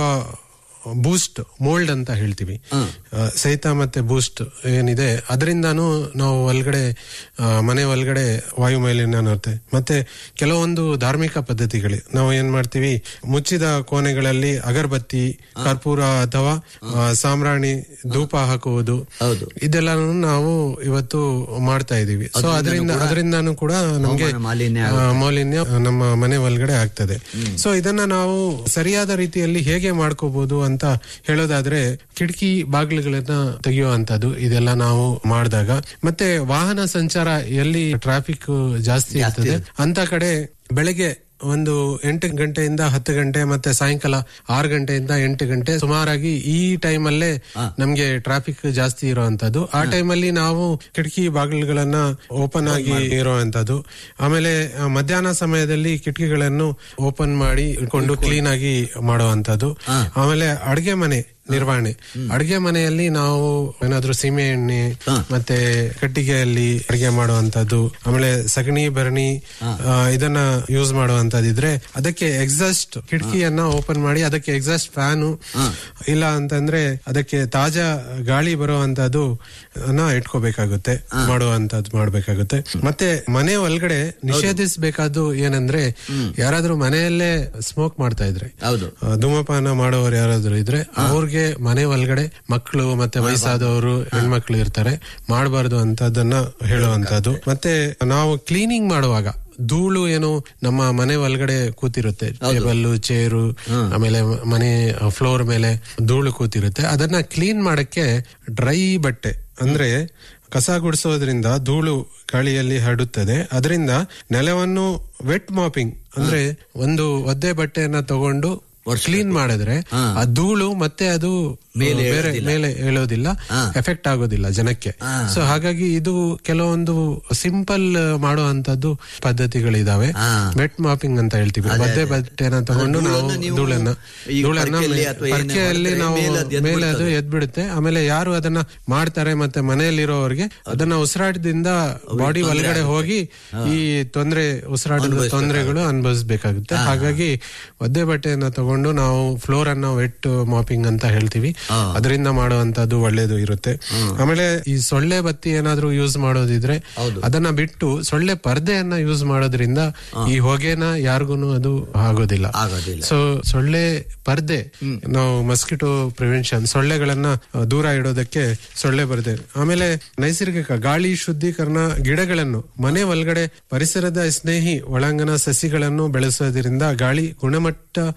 Speaker 8: ಬೂಸ್ಟ್ ಮೋಲ್ಡ್ ಅಂತ ಹೇಳ್ತೀವಿ ಆ, ಸಹಿತ ಮತ್ತೆ ಬೂಸ್ಟ್ ಏನಿದೆ ಅದರಿಂದಾನು ನಾವು ಒಳಗಡೆ ಆ, ಮನೆ ಒಳಗಡೆ ವಾಯು ಮಾಲಿನ್ಯ ನೋಡ್ತೆ ಮತ್ತೆ ಕೆಲವೊಂದು ಧಾರ್ಮಿಕ ಪದ್ಧತಿಗಳು ನಾವು ಏನ್ ಮಾಡ್ತೀವಿ ಮುಚ್ಚಿದ ಕೋಣೆಗಳಲ್ಲಿ ಅಗರಬತ್ತಿ ಕರ್ಪೂರ ಅಥವಾ ಆ, ಸಾಂಬ್ರಾಣಿ ಧೂಪ ಹಾಕುವುದು
Speaker 5: ಹೌದು.
Speaker 8: ಇದೆಲ್ಲಾನು ನಾವು ಇವತ್ತು ಮಾಡ್ತಾ ಇದೀವಿ ಸೊ ಅದರಿಂದ ಅದರಿಂದಾನು ಕೂಡ ನಮ್ಗೆ
Speaker 5: ಹವಾಮಾನ ಮಾಲಿನ್ಯ
Speaker 8: ಆ, ಮಾಲಿನ್ಯ ನಮ್ಮ ಮನೆ ಒಳಗಡೆ ಆಗ್ತದೆ ಸೊ ಇದನ್ನ ನಾವು ಸರಿಯಾದ ರೀತಿಯಲ್ಲಿ ಹೇಗೆ ಮಾಡ್ಕೋಬಹುದು ಅಂತ ಹೇಳೋದಾದ್ರೆ ಕಿಟಕಿ ಬಾಗಿಲುಗಳನ್ನ ತೆಗೆಯುವಂತದ್ದು ಇದೆಲ್ಲ ನಾವು ಮಾಡಿದಾಗ ಮತ್ತೆ ವಾಹನ ಸಂಚಾರ ಎಲ್ಲಿ ಟ್ರಾಫಿಕ್ ಜಾಸ್ತಿ ಇರ್ತದೆ ಅಂತ ಕಡೆ ಬೆಳಗ್ಗೆ ಒಂದು ಎಂಟು ಗಂಟೆಯಿಂದ ಹತ್ತು ಗಂಟೆ ಮತ್ತೆ ಸಾಯಂಕಾಲ ಆರು ಗಂಟೆಯಿಂದ ಎಂಟು ಗಂಟೆ ಸುಮಾರಾಗಿ ಈ ಟೈಮ್ ಅಲ್ಲೇ ನಮ್ಗೆ ಟ್ರಾಫಿಕ್ ಜಾಸ್ತಿ ಇರುವಂತದ್ದು ಆ ಟೈಮಲ್ಲಿ ನಾವು ಕಿಟಕಿ ಬಾಗಿಲುಗಳನ್ನ ಓಪನ್ ಆಗಿ ಇರುವಂತದ್ದು ಆಮೇಲೆ ಆ, ಮಧ್ಯಾಹ್ನ ಸಮಯದಲ್ಲಿ ಕಿಟಕಿಗಳನ್ನು ಓಪನ್ ಮಾಡಿ ಇಟ್ಕೊಂಡು ಕ್ಲೀನ್ ಆಗಿ ಮಾಡುವಂತದ್ದು ಆಮೇಲೆ ಅಡ್ಗೆ ಮನೆ ನಿರ್ವಹಣೆ ಅಡ್ಗೆ ಮನೆಯಲ್ಲಿ ನಾವು ಏನಾದ್ರೂ ಸೀಮೆ ಎಣ್ಣೆ ಮತ್ತೆ ಕಟ್ಟಿಗೆಯಲ್ಲಿ ಅಡಿಗೆ ಮಾಡುವಂತದ್ದು ಆಮೇಲೆ ಸಗಣಿ ಭರಣಿ ಆ, ಇದನ್ನ ಯೂಸ್ ಮಾಡುವಂತದಿದ್ರೆ ಅದಕ್ಕೆ ಎಕ್ಸಾಸ್ಟ್ ಕಿಟಕಿಯನ್ನ ಓಪನ್ ಮಾಡಿ ಅದಕ್ಕೆ ಎಕ್ಸಾಸ್ಟ್ ಫ್ಯಾನು ಇಲ್ಲ ಅಂತಂದ್ರೆ ಅದಕ್ಕೆ ತಾಜಾ ಗಾಳಿ ಬರುವಂತದ್ದು ಅನ್ನ ಇಟ್ಕೋಬೇಕಾಗುತ್ತೆ ಮಾಡುವಂತದ್ದು ಮಾಡ್ಬೇಕಾಗುತ್ತೆ ಮತ್ತೆ ಮನೆ ಒಳಗಡೆ ನಿಷೇಧಿಸಬೇಕಾದ್ದು ಏನಂದ್ರೆ ಯಾರಾದ್ರೂ ಮನೆಯಲ್ಲೇ ಸ್ಮೋಕ್ ಮಾಡ್ತಾ ಇದ್ರೆ
Speaker 5: ಹೌದು.
Speaker 8: ಆ, ಧೂಮಪಾನ ಮಾಡೋರು ಯಾರಾದ್ರೂ ಇದ್ರೆ ಅವ್ರಿಗೆ ಮನೆ ಒಳಗಡೆ ಮಕ್ಕಳು ಮತ್ತೆ ವಯಸ್ಸಾದವರು ಹೆಣ್ಮಕ್ಳು ಇರ್ತಾರೆ ಮಾಡಬಾರ್ದು ಅಂತದನ್ನ ಹೇಳುವಂತದ್ದು ಮತ್ತೆ ನಾವು ಕ್ಲೀನಿಂಗ್ ಮಾಡುವಾಗ ಧೂಳು ಏನು ನಮ್ಮ ಮನೆ ಒಳಗಡೆ ಕೂತಿರುತ್ತೆ ಟೇಬಲ್ ಚೇರು ಆಮೇಲೆ ಮನೆ ಫ್ಲೋರ್ ಮೇಲೆ ಧೂಳು ಕೂತಿರುತ್ತೆ ಅದನ್ನ ಕ್ಲೀನ್ ಮಾಡಕ್ಕೆ ಡ್ರೈ ಬಟ್ಟೆ ಅಂದ್ರೆ ಕಸ ಗುಡಿಸೋದ್ರಿಂದ ಧೂಳು ಗಾಳಿಯಲ್ಲಿ ಹರಡುತ್ತದೆ ಅದರಿಂದ ನೆಲವನ್ನು ವೆಟ್ ಮಾಪಿಂಗ್ ಅಂದ್ರೆ ಒಂದು ಒದ್ದೆ ಬಟ್ಟೆಯನ್ನ ತಗೊಂಡು ಕ್ಲೀನ್ ಮಾಡಿದ್ರೆ ಆ ಧೂಳು ಮತ್ತೆ ಅದು
Speaker 5: ಮೇಲೆ
Speaker 8: ಬೇರೆ ಮೇಲೆ ಹೇಳೋದಿಲ್ಲ ಎಫೆಕ್ಟ್ ಆಗೋದಿಲ್ಲ ಜನಕ್ಕೆ ಸೊ ಹಾಗಾಗಿ ಇದು ಕೆಲವೊಂದು ಸಿಂಪಲ್ ಮಾಡುವಂತದ್ದು ಪದ್ಧತಿಗಳಿದಾವೆ ವೆಟ್ ಮಾಪಿಂಗ್ ಅಂತ ಹೇಳ್ತೀವಿ ಒದ್ದೆ ಬಟ್ಟೆನ ತಗೊಂಡು ನಾವು
Speaker 5: ಧೂಳನ್ನ ನೀವು
Speaker 8: ಧೂಳನ್ನ
Speaker 5: ಈ
Speaker 8: ಧೂಳನ್ನ
Speaker 5: ಪರ್ಕೆಯಲ್ಲಿ ಅಥವಾ ಏನೇ
Speaker 8: ಪರ್ಕೆಯಲ್ಲಿ
Speaker 5: ಮಾಡಿದ್ರೆ
Speaker 8: ನಾವು
Speaker 5: ಮೇಲೆ ಅದು ಎದ್ದು
Speaker 8: ಮೇಲೆ ಅದು
Speaker 5: ಬಿಡ್ತದೆ.
Speaker 8: ಎದ್ ಬಿಡುತ್ತೆ ಆಮೇಲೆ ಯಾರು ಅದನ್ನ ಮಾಡ್ತಾರೆ ಮತ್ತೆ ಮನೆಯಲ್ಲಿರೋರಿಗೆ ಅದನ್ನ ಉಸಿರಾಟದಿಂದ ಬಾಡಿ ಒಳಗಡೆ ಹೋಗಿ ಈ ತೊಂದರೆ ಉಸಿರಾಟದ ತೊಂದರೆಗಳು ಅನುಭವಿಸಬೇಕಾಗುತ್ತೆ ಹಾಗಾಗಿ ಒದ್ದೆ ಬಟ್ಟೆಯನ್ನ ತಗೊಂಡು ನಾವು ಫ್ಲೋರ್ ಅನ್ನ ವೆಟ್ ಮಾಪಿಂಗ್ ಅಂತ ಹೇಳ್ತೀವಿ ಅದರಿಂದ ಮಾಡುವಂತದ್ದು ಒಳ್ಳೇದು ಇರುತ್ತೆ ಆಮೇಲೆ ಈ ಸೊಳ್ಳೆ ಬತ್ತಿ ಏನಾದ್ರೂ ಯೂಸ್ ಮಾಡೋದಿದ್ರೆ ಅದನ್ನ ಬಿಟ್ಟು ಸೊಳ್ಳೆ ಪರ್ದೆಯನ್ನ ಯೂಸ್ ಮಾಡೋದ್ರಿಂದ ಈ ಹೊಗೆನ ಯಾರಿಗೂ ಅದು ಆಗೋದಿಲ್ಲ
Speaker 5: ಆಗೋದಿಲ್ಲ.
Speaker 8: ಸೊ ಸೊಳ್ಳೆ ಪರ್ದೆ ನಾವು ಮಸ್ಕಿಟೋ ಪ್ರಿವೆನ್ಷನ್ ಸೊಳ್ಳೆಗಳನ್ನ ಆ, ದೂರ ಇಡೋದಕ್ಕೆ ಸೊಳ್ಳೆ ಪರ್ದೆ ಆಮೇಲೆ ನೈಸರ್ಗಿಕ ಗಾಳಿ ಶುದ್ಧೀಕರಣ ಗಿಡಗಳನ್ನು ಮನೆ ಒಳಗಡೆ ಪರಿಸರದ ಸ್ನೇಹಿ ಒಳಾಂಗಣ ಸಸಿಗಳನ್ನು ಬೆಳೆಸೋದ್ರಿಂದ ಗಾಳಿ ಗುಣಮಟ್ಟ ಸುಧಾರ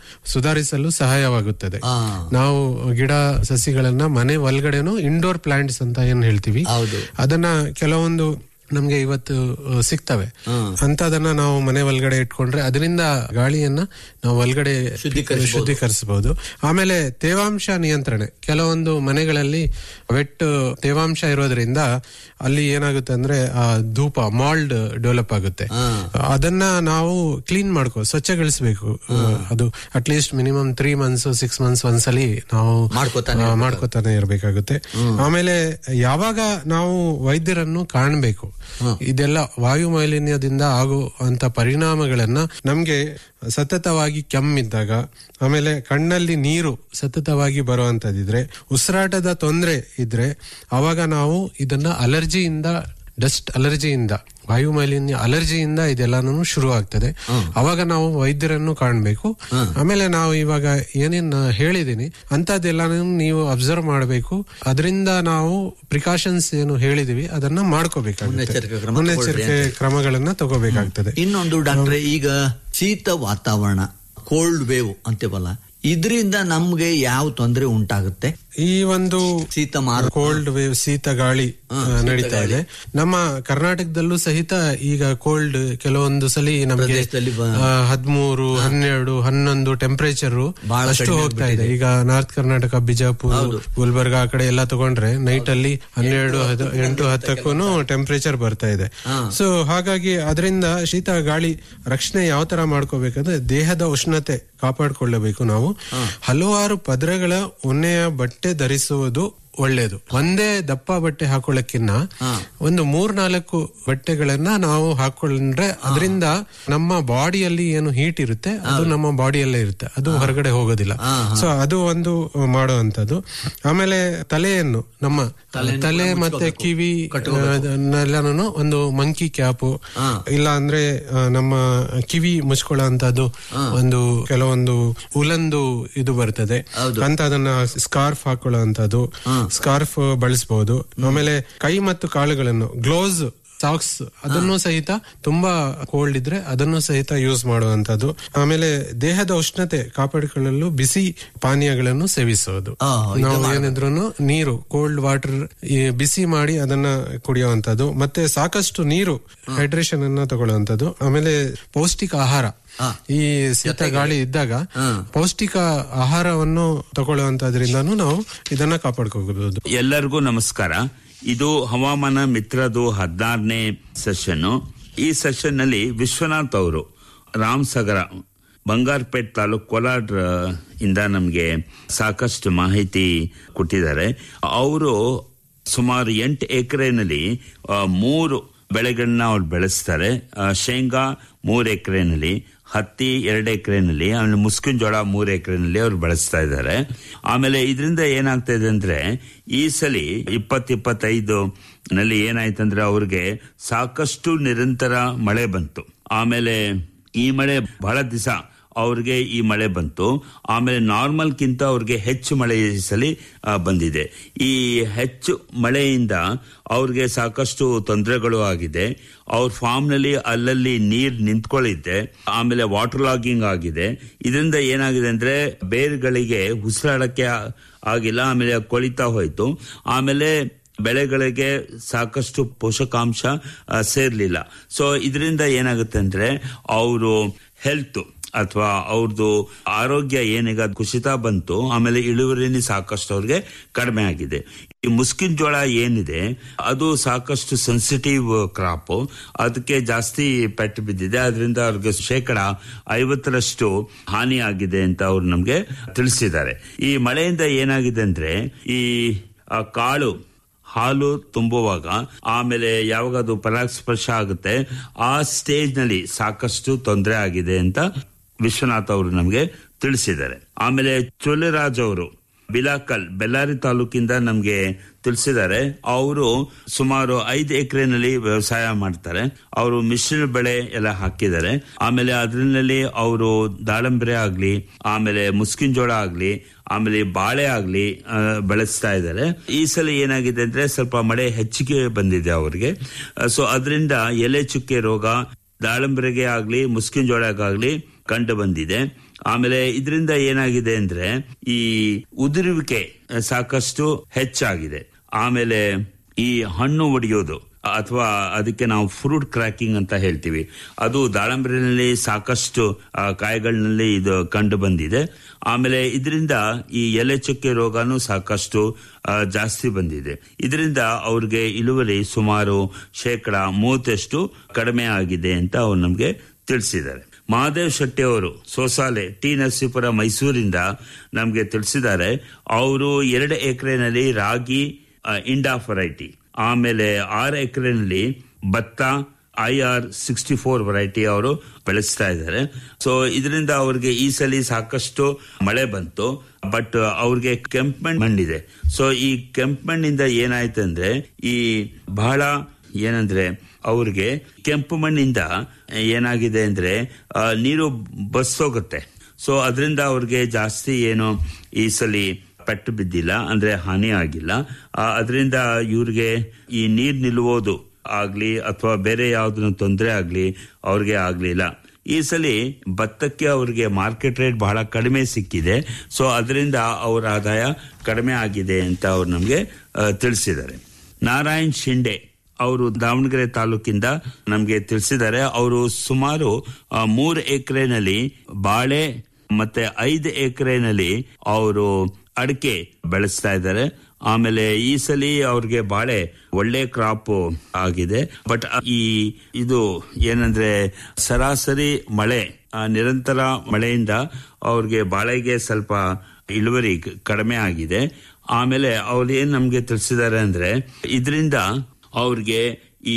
Speaker 8: ಸುಧಾರಿಸಲು ಸಹಾಯವಾಗುತ್ತದೆ
Speaker 5: ಆ.
Speaker 8: ನಾವು ಗಿಡ ಸಸಿಗಳನ್ನ ಮನೆ ಒಳಗಡೆನು ಇಂಡೋರ್ ಪ್ಲಾಂಟ್ಸ್ ಅಂತ ಏನ್ ಹೇಳ್ತೀವಿ
Speaker 5: ಹೌದು.
Speaker 8: ಅದನ್ನ ಕೆಲವೊಂದು ನಮ್ಗೆ ಇವತ್ತು ಆ, ಸಿಗ್ತವೆ ಅಂತದನ್ನ ನಾವು ಮನೆ ಒಳಗಡೆ ಇಟ್ಕೊಂಡ್ರೆ ಅದರಿಂದ ಗಾಳಿಯನ್ನ ನಾವು ಒಳಗಡೆ
Speaker 5: ಶುದ್ಧೀಕರಿಸ್ಬೋದು.
Speaker 8: ಶುದ್ಧೀಕರಿಸಬಹುದು ಆಮೇಲೆ ತೇವಾಂಶ ನಿಯಂತ್ರಣೆ ಕೆಲವೊಂದು ಮನೆಗಳಲ್ಲಿ ವೆಟ್ ತೇವಾಂಶ ಇರೋದ್ರಿಂದ ಅಲ್ಲಿ ಏನಾಗುತ್ತೆ ಅಂದ್ರೆ ಆ ಧೂಪ ಮಾಲ್ಡ್ ಡೆವಲಪ್ ಆಗುತ್ತೆ ಅದನ್ನ ನಾವು ಕ್ಲೀನ್ ಮಾಡ್ಕೋ ಸ್ವಚ್ಛಗೊಳಿಸಬೇಕು ಅದು at least minimum three months six months ಒಂದ್ಸಲಿ ನಾವು
Speaker 5: ಮಾಡ್ಕೊತಾನೆ
Speaker 8: ಆ, ಮಾಡ್ಕೊತಾನೆ ಇರಬೇಕಾಗುತ್ತೆ ಆಮೇಲೆ ಯಾವಾಗ ನಾವು ವೈದ್ಯರನ್ನು ಕಾಣಬೇಕು ಇದೆಲ್ಲ ವಾಯು ಮಾಲಿನ್ಯದಿಂದ ಆಗುವಂತ ಪರಿಣಾಮಗಳನ್ನ ನಮ್ಗೆ ಸತತವಾಗಿ ಕೆಮ್ಮಿದ್ದಾಗ ಆಮೇಲೆ ಕಣ್ಣಲ್ಲಿ ನೀರು ಸತತವಾಗಿ ಬರುವಂತದಿದ್ರೆ ಉಸಿರಾಟದ ತೊಂದರೆ ಇದ್ರೆ ಅವಾಗ ನಾವು ಇದನ್ನ ಅಲರ್ಜಿಯಿಂದ ಡಸ್ಟ್ ಅಲರ್ಜಿಯಿಂದ ವಾಯು ಮಾಲಿನ್ಯ ಅಲರ್ಜಿಯಿಂದ ಇದೆಲ್ಲಾನು ಶುರು ಆಗ್ತದೆ ಅವಾಗ ನಾವು ವೈದ್ಯರನ್ನು ಕಾಣಬೇಕು ಆಮೇಲೆ ನಾವು ಇವಾಗ ಏನೇನ್ ಹೇಳಿದೀನಿ ಅಂತದೆಲ್ಲಾನು ನೀವು ಅಬ್ಸರ್ವ್ ಮಾಡಬೇಕು ಅದರಿಂದ ನಾವು ಪ್ರಿಕಾಷನ್ಸ್ ಏನು ಹೇಳಿದೀವಿ ಅದನ್ನ ಮಾಡ್ಕೋಬೇಕಾಗುತ್ತೆ
Speaker 5: ಮುನ್ನೆಚ್ಚರಿಕೆ ಕ್ರಮ
Speaker 8: ಮುನ್ನೆಚ್ಚರಿಕೆ ಕ್ರಮಗಳನ್ನ ತಗೋಬೇಕಾಗ್ತದೆ
Speaker 5: ಇನ್ನೊಂದು ಡಾಕ್ಟ್ರೆ ಈಗ ಶೀತ ವಾತಾವರಣ ಕೋಲ್ಡ್ ವೇವ್ ಅಂತೇವಲ್ಲ ಇದರಿಂದ ನಮ್ಗೆ ಯಾವ ತೊಂದರೆ ಉಂಟಾಗುತ್ತೆ
Speaker 8: ಈ ಒಂದು
Speaker 5: ಶೀತ ಮಾರು
Speaker 8: ಕೋಲ್ಡ್ ವೇವ್ ಶೀತ ಗಾಳಿ ಆ, ನಡೀತಾ ಇದೆ ನಮ್ಮ ಕರ್ನಾಟಕದಲ್ಲೂ ಸಹಿತ ಈಗ ಕೋಲ್ಡ್ ಕೆಲವೊಂದು ಸಲಿ ನಮಗೆ
Speaker 5: ಪ್ರದೇಶದಲ್ಲಿ ಬ-
Speaker 8: ಹದಿಮೂರು ಹನ್ನೆರಡು ಹನ್ನೊಂದು ಟೆಂಪರೇಚರ್
Speaker 5: ಬಹಳ
Speaker 8: ಅಷ್ಟು
Speaker 5: ಕಡಿಮೆ
Speaker 8: ಹೋಗ್ತಾ ಇದೆ ಈಗ ನಾರ್ತ್ ಕರ್ನಾಟಕ ಬಿಜಾಪುರ ಗುಲ್ಬರ್ಗ ಆ ಕಡೆ ಎಲ್ಲ ತಗೊಂಡ್ರೆ ನೈಟ್ ಅಲ್ಲಿ ಹನ್ನೆರಡು ಹದ- ಎಂಟು ಹತ್ತಕ್ಕೂ ಟೆಂಪರೇಚರ್ ಬರ್ತಾ ಇದೆ ಸೊ ಹಾಗಾಗಿ ಅದರಿಂದ ಶೀತ ಗಾಳಿ ರಕ್ಷಣೆ ಯಾವ ತರ ಮಾಡ್ಕೋಬೇಕಂದ್ರೆ ದೇಹದ ಉಷ್ಣತೆ ಕಾಪಾಡಿಕೊಳ್ಳಬೇಕು ನಾವು ಹಲವಾರು ಪದರಗಳ ಉಣ್ಣೆಯ ಬಟ್ಟೆ ಧರಿಸುವುದು ಒಳ್ಳೇದು ಒಂದೇ ದಪ್ಪ ಬಟ್ಟೆ ಹಾಕೊಳ್ಳಕ್ಕಿನ್ನ ಒಂದು ಮೂರ್ ನಾಲ್ಕು ಬಟ್ಟೆಗಳನ್ನ ನಾವು ಹಾಕೊಂಡ್ರೆ ಅದರಿಂದ ನಮ್ಮ ಬಾಡಿಯಲ್ಲಿ ಏನು ಹೀಟ್ ಇರುತ್ತೆ ಅದು ನಮ್ಮ ಬಾಡಿಯಲ್ಲೇ ಇರುತ್ತೆ ಅದು ಹೊರಗಡೆ ಹೋಗೋದಿಲ್ಲ ಸೊ ಅದು ಒಂದು ಮಾಡುವಂತದ್ದು ಆಮೇಲೆ ತಲೆಯನ್ನು ನಮ್ಮ ತಲೆ ಮತ್ತೆ ಕಿವಿ ಎಲ್ಲಾನು ಒಂದು ಮಂಕಿ ಕ್ಯಾಪು ಇಲ್ಲ ಅಂದ್ರೆ ಆ, ನಮ್ಮ ಕಿವಿ ಮುಚ್ಕೊಳ್ಳೋ ಅಂತದ್ದು ಒಂದು ಕೆಲವೊಂದು ಉಲಂದು ಇದು ಬರ್ತದೆ ಅಂತ ಅದನ್ನ ಸ್ಕಾರ್ಫ್ ಹಾಕೊಳ್ಳೋ ಅಂತದ್ದು ಸ್ಕಾರ್ಫ್ ಬಳಸಬಹುದು ಆಮೇಲೆ ಕೈ ಮತ್ತು ಕಾಳುಗಳನ್ನು ಗ್ಲೋಸ್ ಸಾಕ್ಸ್ ಅದನ್ನು ಸಹಿತ ತುಂಬಾ ಕೋಲ್ಡ್ ಇದ್ರೆ ಅದನ್ನು ಸಹಿತ ಯೂಸ್ ಮಾಡುವಂತದ್ದು ಆಮೇಲೆ ದೇಹದ ಉಷ್ಣತೆ ಕಾಪಾಡಿಕೊಳ್ಳಲು ಬಿಸಿ ಪಾನೀಯಗಳನ್ನು ಸೇವಿಸುವುದು
Speaker 5: ಆ, ಇದು
Speaker 8: ನಾವು ಏನಿದ್ರು ನೀರು ಕೋಲ್ಡ್ ವಾಟರ್ ಬಿಸಿ ಮಾಡಿ ಅದನ್ನ ಕುಡಿಯುವಂತದ್ದು ಮತ್ತೆ ಸಾಕಷ್ಟು ನೀರು ಹೈಡ್ರೇಷನ್ ಅನ್ನ ತಗೊಳ್ಳುವಂತದ್ದು ಆಮೇಲೆ ಪೌಷ್ಟಿಕ ಆಹಾರ ಈ ಶೀತ ಗಾಳಿ ಇದ್ದಾಗ ಪೌಷ್ಟಿಕ ಆಹಾರವನ್ನು ತಗೊಳ್ಳುವಂತದ್ರಿಂದಾನು ನಾವು ಇದನ್ನ ಕಾಪಾಡ್ಕೋಬಹುದು
Speaker 9: ಎಲ್ಲರಿಗೂ ನಮಸ್ಕಾರ ಇದು ಹವಾಮಾನ ಮಿತ್ರದು ಹದಿನಾರನೇ ಸೆಷನ್ ಈ ಸೆಷನ್ ನಲ್ಲಿ ವಿಶ್ವನಾಥ್ ಅವರು ರಾಮಸಾಗರ ಬಂಗಾರಪೇಟ್ ತಾಲೂಕ್ ಕೋಲಾರ ಇಂದ ನಮಗೆ ಸಾಕಷ್ಟು ಮಾಹಿತಿ ಕೊಟ್ಟಿದ್ದಾರೆ ಅವರು ಸುಮಾರು ಎಂಟು ಎಕರೆನಲ್ಲಿ ಮೂರು ಬೆಳೆಗಳನ್ನ ಅವ್ರು ಬೆಳೆಸ್ತಾರೆ ಆ, ಶೇಂಗಾ ಮೂರು ಎಕರೆನಲ್ಲಿ ಹತ್ತಿ ಎರಡು ಎಕರೆನಲ್ಲಿ ಆಮೇಲೆ ಮುಸ್ಕಿನ ಜೋಳ ಮೂರು ಎಕರೆನಲ್ಲಿ ಅವ್ರು ಬೆಳೆಸ್ತಾ ಇದ್ದಾರೆ ಆಮೇಲೆ ಇದರಿಂದ ಏನಾಗ್ತಾ ಇದೆ ಅಂದ್ರೆ ಈ ಸಲಿ ಇಪ್ಪತ್ ಇಪ್ಪತ್ತೈದು ನಲ್ಲಿ ಏನಾಯ್ತಂದ್ರೆ ಅವ್ರಿಗೆ ಸಾಕಷ್ಟು ನಿರಂತರ ಮಳೆ ಬಂತು ಆಮೇಲೆ ಈ ಮಳೆ ಬಹಳ ದಿವಸ ಅವ್ರಿಗೆ ಈ ಮಳೆ ಬಂತು ಆಮೇಲೆ ನಾರ್ಮಲ್ಗಿಂತ ಅವ್ರಿಗೆ ಹೆಚ್ಚು ಮಳೆ ಈ ಸಲಿ ಆ, ಬಂದಿದೆ ಈ ಹೆಚ್ಚು ಮಳೆಯಿಂದ ಅವ್ರಿಗೆ ಸಾಕಷ್ಟು ತೊಂದರೆಗಳು ಆಗಿದೆ ಅವ್ರ ಫಾರ್ಮ್ನಲ್ಲಿ ಅಲ್ಲಲ್ಲಿ ನೀರ್ ನಿಂತ್ಕೊಳ್ಳಿದ್ದೆ ಆಮೇಲೆ ವಾಟರ್ ಲಾಗಿಂಗ್ ಆಗಿದೆ ಇದರಿಂದ ಏನಾಗಿದೆ ಅಂದ್ರೆ ಬೇರುಗಳಿಗೆ ಉಸಿರಾಡಕ್ಕೆ ಆ- ಆಗಿಲ್ಲ ಆಮೇಲೆ ಕೊಳಿತಾ ಹೋಯ್ತು ಆಮೇಲೆ ಬೆಳೆಗಳಿಗೆ ಸಾಕಷ್ಟು ಪೋಷಕಾಂಶ ಆ, ಸೇರ್ಲಿಲ್ಲ ಸೊ ಇದರಿಂದ ಏನಾಗುತ್ತೆ ಅಂದ್ರೆ ಅವರು ಹೆಲ್ತ್ ಅಥವಾ ಅವ್ರದ್ದು ಆರೋಗ್ಯ ಏನೀಗ ಕುಸಿತ ಬಂತು ಆಮೇಲೆ ಇಳುವರಿನಿ ಸಾಕಷ್ಟು ಅವ್ರಿಗೆ ಕಡಿಮೆ ಆಗಿದೆ ಈ ಮುಸ್ಕಿನ್ ಜೋಳ ಏನಿದೆ ಅದು ಸಾಕಷ್ಟು ಸೆನ್ಸಿಟಿವ್ ಕ್ರಾಪ್ ಅದಕ್ಕೆ ಜಾಸ್ತಿ ಪೆಟ್ಟು ಬಿದ್ದಿದೆ ಅದರಿಂದ ಅವ್ರಿಗೆ ಶೇಕಡ ಐವತ್ತರಷ್ಟು ಹಾನಿ ಆಗಿದೆ ಅಂತ ಅವ್ರು ನಮ್ಗೆ ತಿಳಿಸಿದ್ದಾರೆ ಈ ಮಳೆಯಿಂದ ಏನಾಗಿದೆ ಅಂದ್ರೆ ಈ ಆ, ಕಾಳು ಹಾಲು ತುಂಬುವಾಗ ಆಮೇಲೆ ಯಾವಾಗ ಅದು ಪರಾಗಸ್ಪರ್ಶ ಆಗುತ್ತೆ ಆ ಸ್ಟೇಜ್ ನಲ್ಲಿ ಸಾಕಷ್ಟು ತೊಂದರೆ ಆಗಿದೆ ಅಂತ ವಿಶ್ವನಾಥ್ ಅವರು ನಮಗೆ ತಿಳಿಸಿದ್ದಾರೆ ಆಮೇಲೆ ಚೊಲೆರಾಜ್ ಅವರು ಬಿಲಾಕಲ್ ಬೆಳ್ಳಾರಿ ತಾಲೂಕಿಂದ ನಮ್ಗೆ ತಿಳಿಸಿದ್ದಾರೆ ಅವರು ಸುಮಾರು ಐದು ಎಕರೆನಲ್ಲಿ ವ್ಯವಸಾಯ ಮಾಡ್ತಾರೆ ಅವರು ಮಿಶ್ರ ಬೆಳೆ ಎಲ್ಲ ಹಾಕಿದ್ದಾರೆ ಆಮೇಲೆ ಅದರಲ್ಲಿ ಅವರು ದಾಳಂಬರೆ ಆಗ್ಲಿ ಆಮೇಲೆ ಮುಸ್ಕಿನ್ ಜೋಳ ಆಗ್ಲಿ ಆಮೇಲೆ ಬಾಳೆ ಆಗ್ಲಿ ಆ, ಬೆಳೆಸ್ತಾ ಇದ್ದಾರೆ ಈ ಸಲ ಏನಾಗಿದೆ ಅಂದ್ರೆ ಸ್ವಲ್ಪ ಮಳೆ ಹೆಚ್ಚಿಗೆ ಬಂದಿದೆ ಅವ್ರಿಗೆ ಸೊ ಅದರಿಂದ ಎಲೆ ಚುಕ್ಕೆ ರೋಗ ದಾಳಂಬರೆಗೆ ಆಗ್ಲಿ ಮುಸ್ಕಿನ್ ಜೋಳಕ್ಕಾಗ್ಲಿ ಕಂಡು ಬಂದಿದೆ ಆಮೇಲೆ ಇದರಿಂದ ಏನಾಗಿದೆ ಅಂದ್ರೆ ಈ ಉದುರುವಿಕೆ ಸಾಕಷ್ಟು ಹೆಚ್ಚಾಗಿದೆ ಆಮೇಲೆ ಈ ಹಣ್ಣು ಒಡೆಯೋದು ಅಥವಾ ಅದಕ್ಕೆ ನಾವು ಫ್ರೂಟ್ ಕ್ರ್ಯಾಕಿಂಗ್ ಅಂತ ಹೇಳ್ತೀವಿ ಅದು ದಾಳಂಬರಿನಲ್ಲಿ ಸಾಕಷ್ಟು ಆ, ಕಾಯಿಗಳಲ್ಲಿ ಇದು ಕಂಡು ಬಂದಿದೆ ಆಮೇಲೆ ಇದರಿಂದ ಈ ಎಲೆ ಚುಕ್ಕೆ ರೋಗನೂ ಸಾಕಷ್ಟು ಆ, ಜಾಸ್ತಿ ಬಂದಿದೆ ಇದರಿಂದ ಅವ್ರಿಗೆ ಇಳುವರಿ ಸುಮಾರು ಶೇಕಡ ಮೂವತ್ತಷ್ಟು ಕಡಿಮೆ ಆಗಿದೆ ಅಂತ ಅವ್ರು ನಮಗೆ ತಿಳಿಸಿದ್ದಾರೆ ಮಹಾದೇವ್ ಶೆಟ್ಟಿ ಅವರು ಸೋಸಾಲೆ ಟಿ ನರಸೀಪುರ ಮೈಸೂರಿಂದ ನಮಗೆ ತಿಳಿಸಿದ್ದಾರೆ ಅವರು ಎರಡು ಎಕರೆನಲ್ಲಿ ರಾಗಿ ಆ, ಇಂಡಾ ವೆರೈಟಿ ಆಮೇಲೆ ಆರು ಎಕರೆನಲ್ಲಿ ಭತ್ತ I R sixty four variety ಅವರು ಬೆಳೆಸ್ತಾ ಇದ್ದಾರೆ ಸೊ ಇದರಿಂದ ಅವ್ರಿಗೆ ಈ ಸಲ ಸಾಕಷ್ಟು ಮಳೆ ಬಂತು ಬಟ್ ಅವ್ರಿಗೆ ಕೆಂಪು ಮಣ್ಣಿದೆ ಸೊ ಈ ಕೆಂಪು ಮಣ್ಣಿಂದ ಏನಾಯ್ತಂದ್ರೆ ಈ ಬಹಳ ಏನಂದ್ರೆ ಅವ್ರಿಗೆ ಕೆಂಪು ಮಣ್ಣಿಂದ ಏನಾಗಿದೆ ಅಂದ್ರೆ ಆ, ನೀರು ಬಸ್ಸೋಗುತ್ತೆ ಸೊ ಅದರಿಂದ ಅವ್ರಿಗೆ ಜಾಸ್ತಿ ಏನು ಈ ಸಲಿ ಪೆಟ್ಟು ಬಿದ್ದಿಲ್ಲ ಅಂದ್ರೆ ಹಾನಿ ಆಗಿಲ್ಲ ಅದರಿಂದ ಇವ್ರಿಗೆ ಈ ನೀರ್ ನಿಲ್ಲುವುದು ಆಗ್ಲಿ ಅಥವಾ ಬೇರೆ ಯಾವ್ದನ್ನ ತೊಂದರೆ ಆಗ್ಲಿ ಅವ್ರಿಗೆ ಆಗ್ಲಿಲ್ಲ ಈ ಸಲಿ ಭತ್ತಕ್ಕೆ ಅವ್ರಿಗೆ ಮಾರ್ಕೆಟ್ ರೇಟ್ ಬಹಳ ಕಡಿಮೆ ಸಿಕ್ಕಿದೆ ಸೊ ಅದರಿಂದ ಅವರ ಆದಾಯ ಕಡಿಮೆ ಆಗಿದೆ ಅಂತ ಅವ್ರು ನಮಗೆ ತಿಳಿಸಿದ್ದಾರೆ ನಾರಾಯಣ್ ಶಿಂಡೆ ಅವರು ದಾವಣಗೆರೆ ತಾಲೂಕಿಂದ ನಮಗೆ ತಿಳಿಸಿದ್ದಾರೆ ಅವರು ಸುಮಾರು ಆ, ಮೂರು ಎಕರೆನಲ್ಲಿ ಬಾಳೆ ಮತ್ತೆ ಐದು ಎಕರೆನಲ್ಲಿ ಅವರು ಅಡಿಕೆ ಬೆಳೆಸ್ತಾ ಇದ್ದಾರೆ ಆಮೇಲೆ ಈ ಸಲ ಅವ್ರಿಗೆ ಬಾಳೆ ಒಳ್ಳೆ ಕ್ರಾಪ್ ಆಗಿದೆ ಬಟ್ ಈ ಇದು ಏನಂದ್ರೆ ಸರಾಸರಿ ಮಳೆ ಆ, ನಿರಂತರ ಮಳೆಯಿಂದ ಅವ್ರಿಗೆ ಬಾಳೆಗೆ ಸ್ವಲ್ಪ ಇಳುವರಿ ಕ- ಕಡಿಮೆ ಆಗಿದೆ ಆಮೇಲೆ ಅವ್ರು ಏನ್ ನಮ್ಗೆ ತಿಳಿಸಿದ್ದಾರೆ ಅಂದ್ರೆ ಇದರಿಂದ ಅವ್ರಿಗೆ ಈ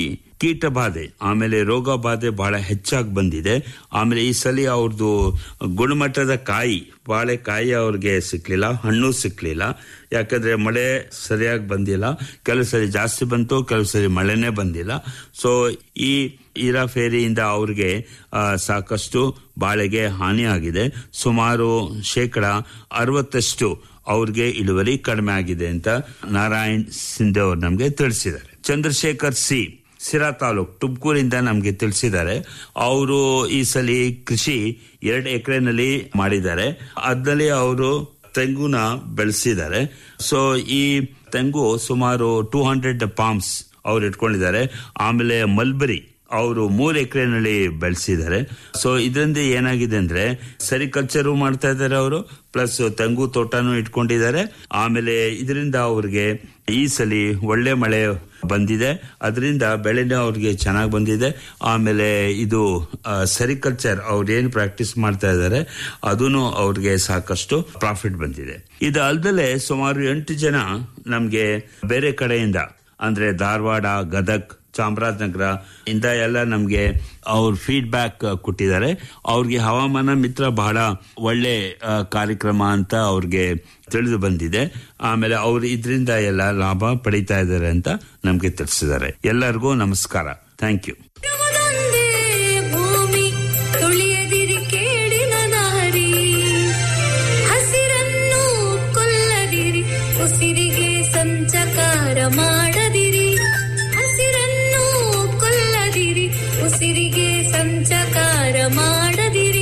Speaker 9: ಕೀಟ ಬಾಧೆ ಆಮೇಲೆ ರೋಗ ಬಾಧೆ ಬಹಳ ಹೆಚ್ಚಾಗಿ ಬಂದಿದೆ ಆಮೇಲೆ ಈ ಸಲ ಅವ್ರದ್ದು ಗುಣಮಟ್ಟದ ಕಾಯಿ ಬಾಳೆಕಾಯಿ ಅವ್ರಿಗೆ ಸಿಕ್ಲಿಲ್ಲ ಹಣ್ಣು ಸಿಕ್ಲಿಲ್ಲ ಯಾಕಂದ್ರೆ ಮಳೆ ಸರಿಯಾಗಿ ಬಂದಿಲ್ಲ ಕೆಲವು ಸರಿ ಜಾಸ್ತಿ ಬಂತು ಕೆಲವು ಸರಿ ಮಳೆನೇ ಬಂದಿಲ್ಲ ಸೊ ಈ ಈರಾ ಫೇರಿಯಿಂದ ಅವ್ರಿಗೆ ಆ, ಸಾಕಷ್ಟು ಬಾಳೆಗೆ ಹಾನಿ ಆಗಿದೆ ಸುಮಾರು ಶೇಕಡ ಅರವತ್ತಷ್ಟು ಅವ್ರಿಗೆ ಇಳುವರಿ ಕಡಿಮೆ ಆಗಿದೆ ಅಂತ ನಾರಾಯಣ್ ಸಿಂಧೆ ಅವರು ನಮಗೆ ತಿಳಿಸಿದ್ದಾರೆ ಚಂದ್ರಶೇಖರ್ ಸಿ ಸಿರಾ ತಾಲೂಕ್ ತುಮಕೂರಿಂದ ನಮಗೆ ತಿಳಿಸಿದ್ದಾರೆ ಅವರು ಈ ಸಲ ಕೃಷಿ ಎರಡು ಎಕರೆನಲ್ಲಿ ಮಾಡಿದ್ದಾರೆ ಅದ್ರಲ್ಲಿ ಅವರು ತೆಂಗುನ ಬೆಳೆಸಿದ್ದಾರೆ ಸೊ ಈ ತೆಂಗು ಸುಮಾರು ಟೂ ಹಂಡ್ರೆಡ್ ಪಾಮ್ಸ್ ಅವ್ರು ಇಟ್ಕೊಂಡಿದ್ದಾರೆ ಆಮೇಲೆ ಮಲ್ಬರಿ ಅವರು ಮೂರು ಎಕರೆನಲ್ಲಿ ಬೆಳೆಸಿದ್ದಾರೆ ಸೊ ಇದರಿಂದ ಏನಾಗಿದೆ ಅಂದ್ರೆ ಸೆರಿಕಲ್ಚರು ಮಾಡ್ತಾ ಇದ್ದಾರೆ ಅವರು ಪ್ಲಸ್ ತೆಂಗು ತೋಟನೂ ಇಟ್ಕೊಂಡಿದ್ದಾರೆ ಆಮೇಲೆ ಇದರಿಂದ ಅವ್ರಿಗೆ ಈ ಸಲ ಒಳ್ಳೆ ಮಳೆ ಬಂದಿದೆ ಅದರಿಂದ ಬೆಳೆನೂ ಅವ್ರಿಗೆ ಚೆನ್ನಾಗಿ ಬಂದಿದೆ ಆಮೇಲೆ ಇದು ಸೆರಿಕಲ್ಚರ್ ಅವ್ರು ಏನು ಪ್ರಾಕ್ಟೀಸ್ ಮಾಡ್ತಾ ಇದ್ದಾರೆ ಅದೂ ಅವ್ರಿಗೆ ಸಾಕಷ್ಟು ಪ್ರಾಫಿಟ್ ಬಂದಿದೆ ಇದು ಅಲ್ದಲೆ ಸುಮಾರು ಎಂಟು ಜನ ನಮ್ಗೆ ಬೇರೆ ಕಡೆಯಿಂದ ಅಂದ್ರೆ ಧಾರವಾಡ ಗದಗ್ ಚಾಮರಾಜನಗರ ಇಂದ ಎಲ್ಲ ನಮ್ಗೆ ಅವ್ರ ಫೀಡ್ಬ್ಯಾಕ್ ಕೊಟ್ಟಿದ್ದಾರೆ ಅವ್ರಿಗೆ ಹವಾಮಾನ ಮಿತ್ರ ಬಹಳ ಒಳ್ಳೆ ಆ, ಕಾರ್ಯಕ್ರಮ ಅಂತ ಅವ್ರಿಗೆ ತಿಳಿದು ಬಂದಿದೆ ಆಮೇಲೆ ಅವ್ರು ಇದರಿಂದ ಎಲ್ಲ ಲಾಭ ಪಡಿತಾ ಇದ್ದಾರೆ ಅಂತ ನಮ್ಗೆ ತಿಳಿಸಿದ್ದಾರೆ ಎಲ್ಲರಿಗೂ ನಮಸ್ಕಾರ ಥ್ಯಾಂಕ್ ಯು
Speaker 4: ಇರುವುದೊಂದೇ ಭೂಮಿ ತುಳಿಯದಿರಿ ಕೇಡಿನ ದಾರಿ ಹಸಿರನ್ನು ಕೊಲ್ಲದಿರಿ ಉಸಿರಿಗೆ ಸಂಚಕಾರ ಮಾಡದಿರಿ ಹಸಿರನ್ನು ಕೊಲ್ಲದಿರಿ ಉಸಿರಿಗೆ ಸಂಚಕಾರ ಮಾಡದಿರಿ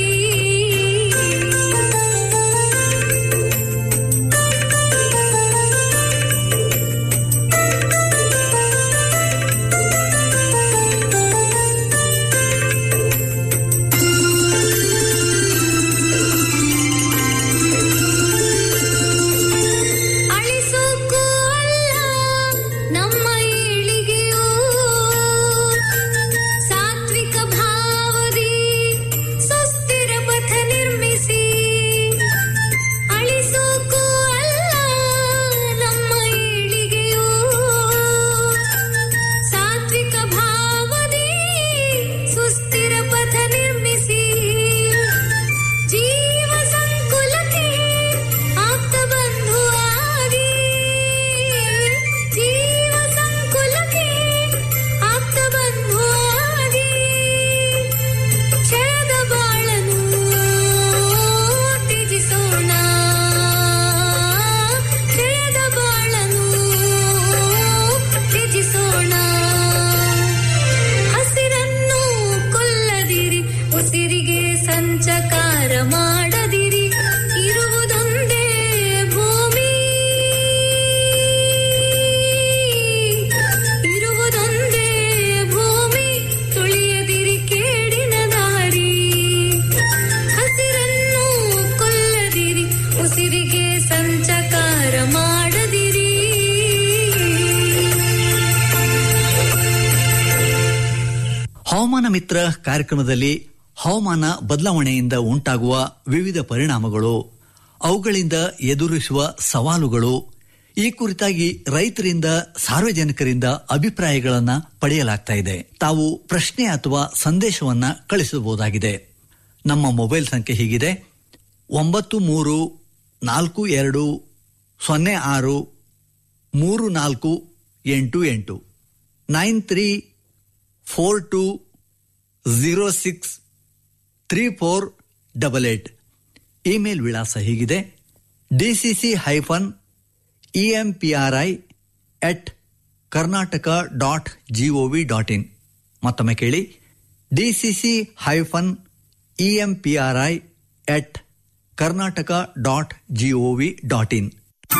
Speaker 5: ಹವಾಮಾನ ಮಿತ್ರ ಕಾರ್ಯಕ್ರಮದಲ್ಲಿ ಹವಾಮಾನ ಬದಲಾವಣೆಯಿಂದ ಉಂಟಾಗುವ ವಿವಿಧ ಪರಿಣಾಮಗಳು ಅವುಗಳಿಂದ ಎದುರಿಸುವ ಸವಾಲುಗಳು ಈ ಕುರಿತಾಗಿ ರೈತರಿಂದ ಸಾರ್ವಜನಿಕರಿಂದ ಅಭಿಪ್ರಾಯಗಳನ್ನು ಪಡೆಯಲಾಗ್ತಾ ಇದೆ ತಾವು ಪ್ರಶ್ನೆ ಅಥವಾ ಸಂದೇಶವನ್ನ ಕಳಿಸಬಹುದಾಗಿದೆ ನಮ್ಮ ಮೊಬೈಲ್ ಸಂಖ್ಯೆ ಹೀಗಿದೆ ಒಂಬತ್ತು ಮೂರು ನಾಲ್ಕು ಎರಡು ಸೊನ್ನೆ ಆರು ಮೂರು ನಾಲ್ಕು ಎಂಟು ಎಂಟು nine three four two zero six three four double eight email ವಿಳಾಸ ಹೀಗಿದೆ DCC hyphen EMPRI at Karnataka dot gov dot in ಮತ್ತೊಮ್ಮೆ ಕೇಳಿ DCC hyphen EMPRI at Karnataka dot gov dot in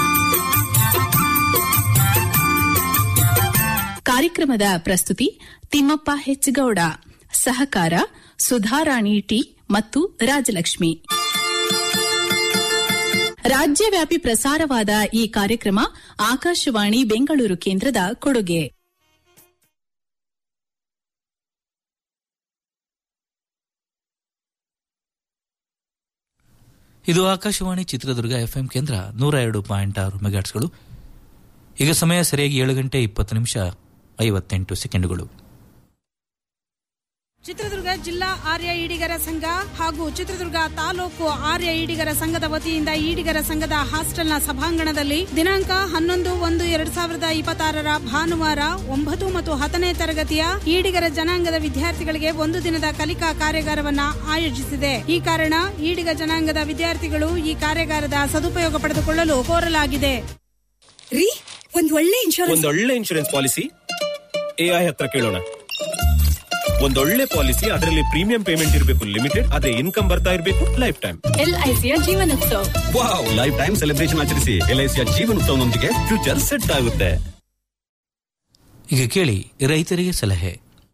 Speaker 3: ಕಾರ್ಯಕ್ರಮದ ಪ್ರಸ್ತುತಿ ತಿಮ್ಮಪ್ಪ ಹೆಚ್ಗೌಡ ಸಹಕಾರ ಸುಧಾರಾಣಿ ಟಿ ಮತ್ತು ರಾಜಲಕ್ಷ್ಮಿ ರಾಜ್ಯವ್ಯಾಪಿ ಪ್ರಸಾರವಾದ ಈ ಕಾರ್ಯಕ್ರಮ ಆಕಾಶವಾಣಿ ಬೆಂಗಳೂರು ಕೇಂದ್ರದ ಕೊಡುಗೆ
Speaker 10: ಇದು ಆಕಾಶವಾಣಿ ಚಿತ್ರದುರ್ಗ ಎಫ್ಎಂ ಕೇಂದ್ರ ನೂರ ಎರಡು ಪಾಯಿಂಟ್ ಆರು ಮೆಗಾಟ್ಸ್ಗಳು ಈಗ ಸಮಯ ಸರಿಯಾಗಿ ಏಳು ಗಂಟೆ ಇಪ್ಪತ್ತು ನಿಮಿಷ ಐವತ್ತೆಂಟು ಸೆಕೆಂಡುಗಳು
Speaker 11: ಚಿತ್ರದುರ್ಗ ಜಿಲ್ಲಾ ಆರ್ಯ ಈಡಿಗರ ಸಂಘ ಹಾಗೂ ಚಿತ್ರದುರ್ಗ ತಾಲೂಕು ಆರ್ಯ ಈಡಿಗರ ಸಂಘದ ವತಿಯಿಂದ ಈಡಿಗರ ಸಂಘದ ಹಾಸ್ಟೆಲ್ನ ಸಭಾಂಗಣದಲ್ಲಿ ದಿನಾಂಕ ಹನ್ನೊಂದು ಒಂದು ಎರಡ್ ಸಾವಿರದ ಇಪ್ಪತ್ತಾರರ ಭಾನುವಾರ ಒಂಬತ್ತು ಮತ್ತು ಹತ್ತನೇ ತರಗತಿಯ ಈಡಿಗರ ಜನಾಂಗದ ವಿದ್ಯಾರ್ಥಿಗಳಿಗೆ ಒಂದು ದಿನದ ಕಲಿಕಾ ಕಾರ್ಯಾಗಾರವನ್ನ ಆಯೋಜಿಸಿದೆ ಈ ಕಾರಣ ಈಡಿಗ ಜನಾಂಗದ ವಿದ್ಯಾರ್ಥಿಗಳು ಈ ಕಾರ್ಯಾಗಾರದ ಸದುಪಯೋಗ ಪಡೆದುಕೊಳ್ಳಲು ಕೋರಲಾಗಿದೆ
Speaker 12: ರೀ ಒಂದ್ ಒಳ್ಳೆ ಇನ್ಶೂರೆನ್ಸ್
Speaker 13: ಒಂದೊಳ್ಳೆ ಇನ್ಶೂರೆನ್ಸ್ ಪಾಲಿಸಿ ಎಐ ಹತ್ರ ಕೇಳೋಣ ಒಂದೊಳ್ಳೆ ಪಾಲಿಸಿ ಅದರಲ್ಲಿ ಪ್ರೀಮಿಯಂ ಪೇಮೆಂಟ್ ಇರಬೇಕು ಲಿಮಿಟೆಡ್ ಅದೇ ಇನ್ಕಮ್ ಬರ್ತಾ ಇರಬೇಕು ಲೈಫ್ ಟೈಮ್
Speaker 12: ಎಲ್ಐಸಿಯ Jeevanotsav
Speaker 13: wow life time celebration ಆಚರಿಸಿ ಎಲ್ಐಸಿಯ ಜೀವನೋತ್ಸವನೊಂದಿಗೆ ಫ್ಯೂಚರ್ ಸೆಟ್ ಆಗುತ್ತೆ
Speaker 10: ಈಗ ಕೇಳಿ ರೈತರಿಗೆ ಸಲಹೆ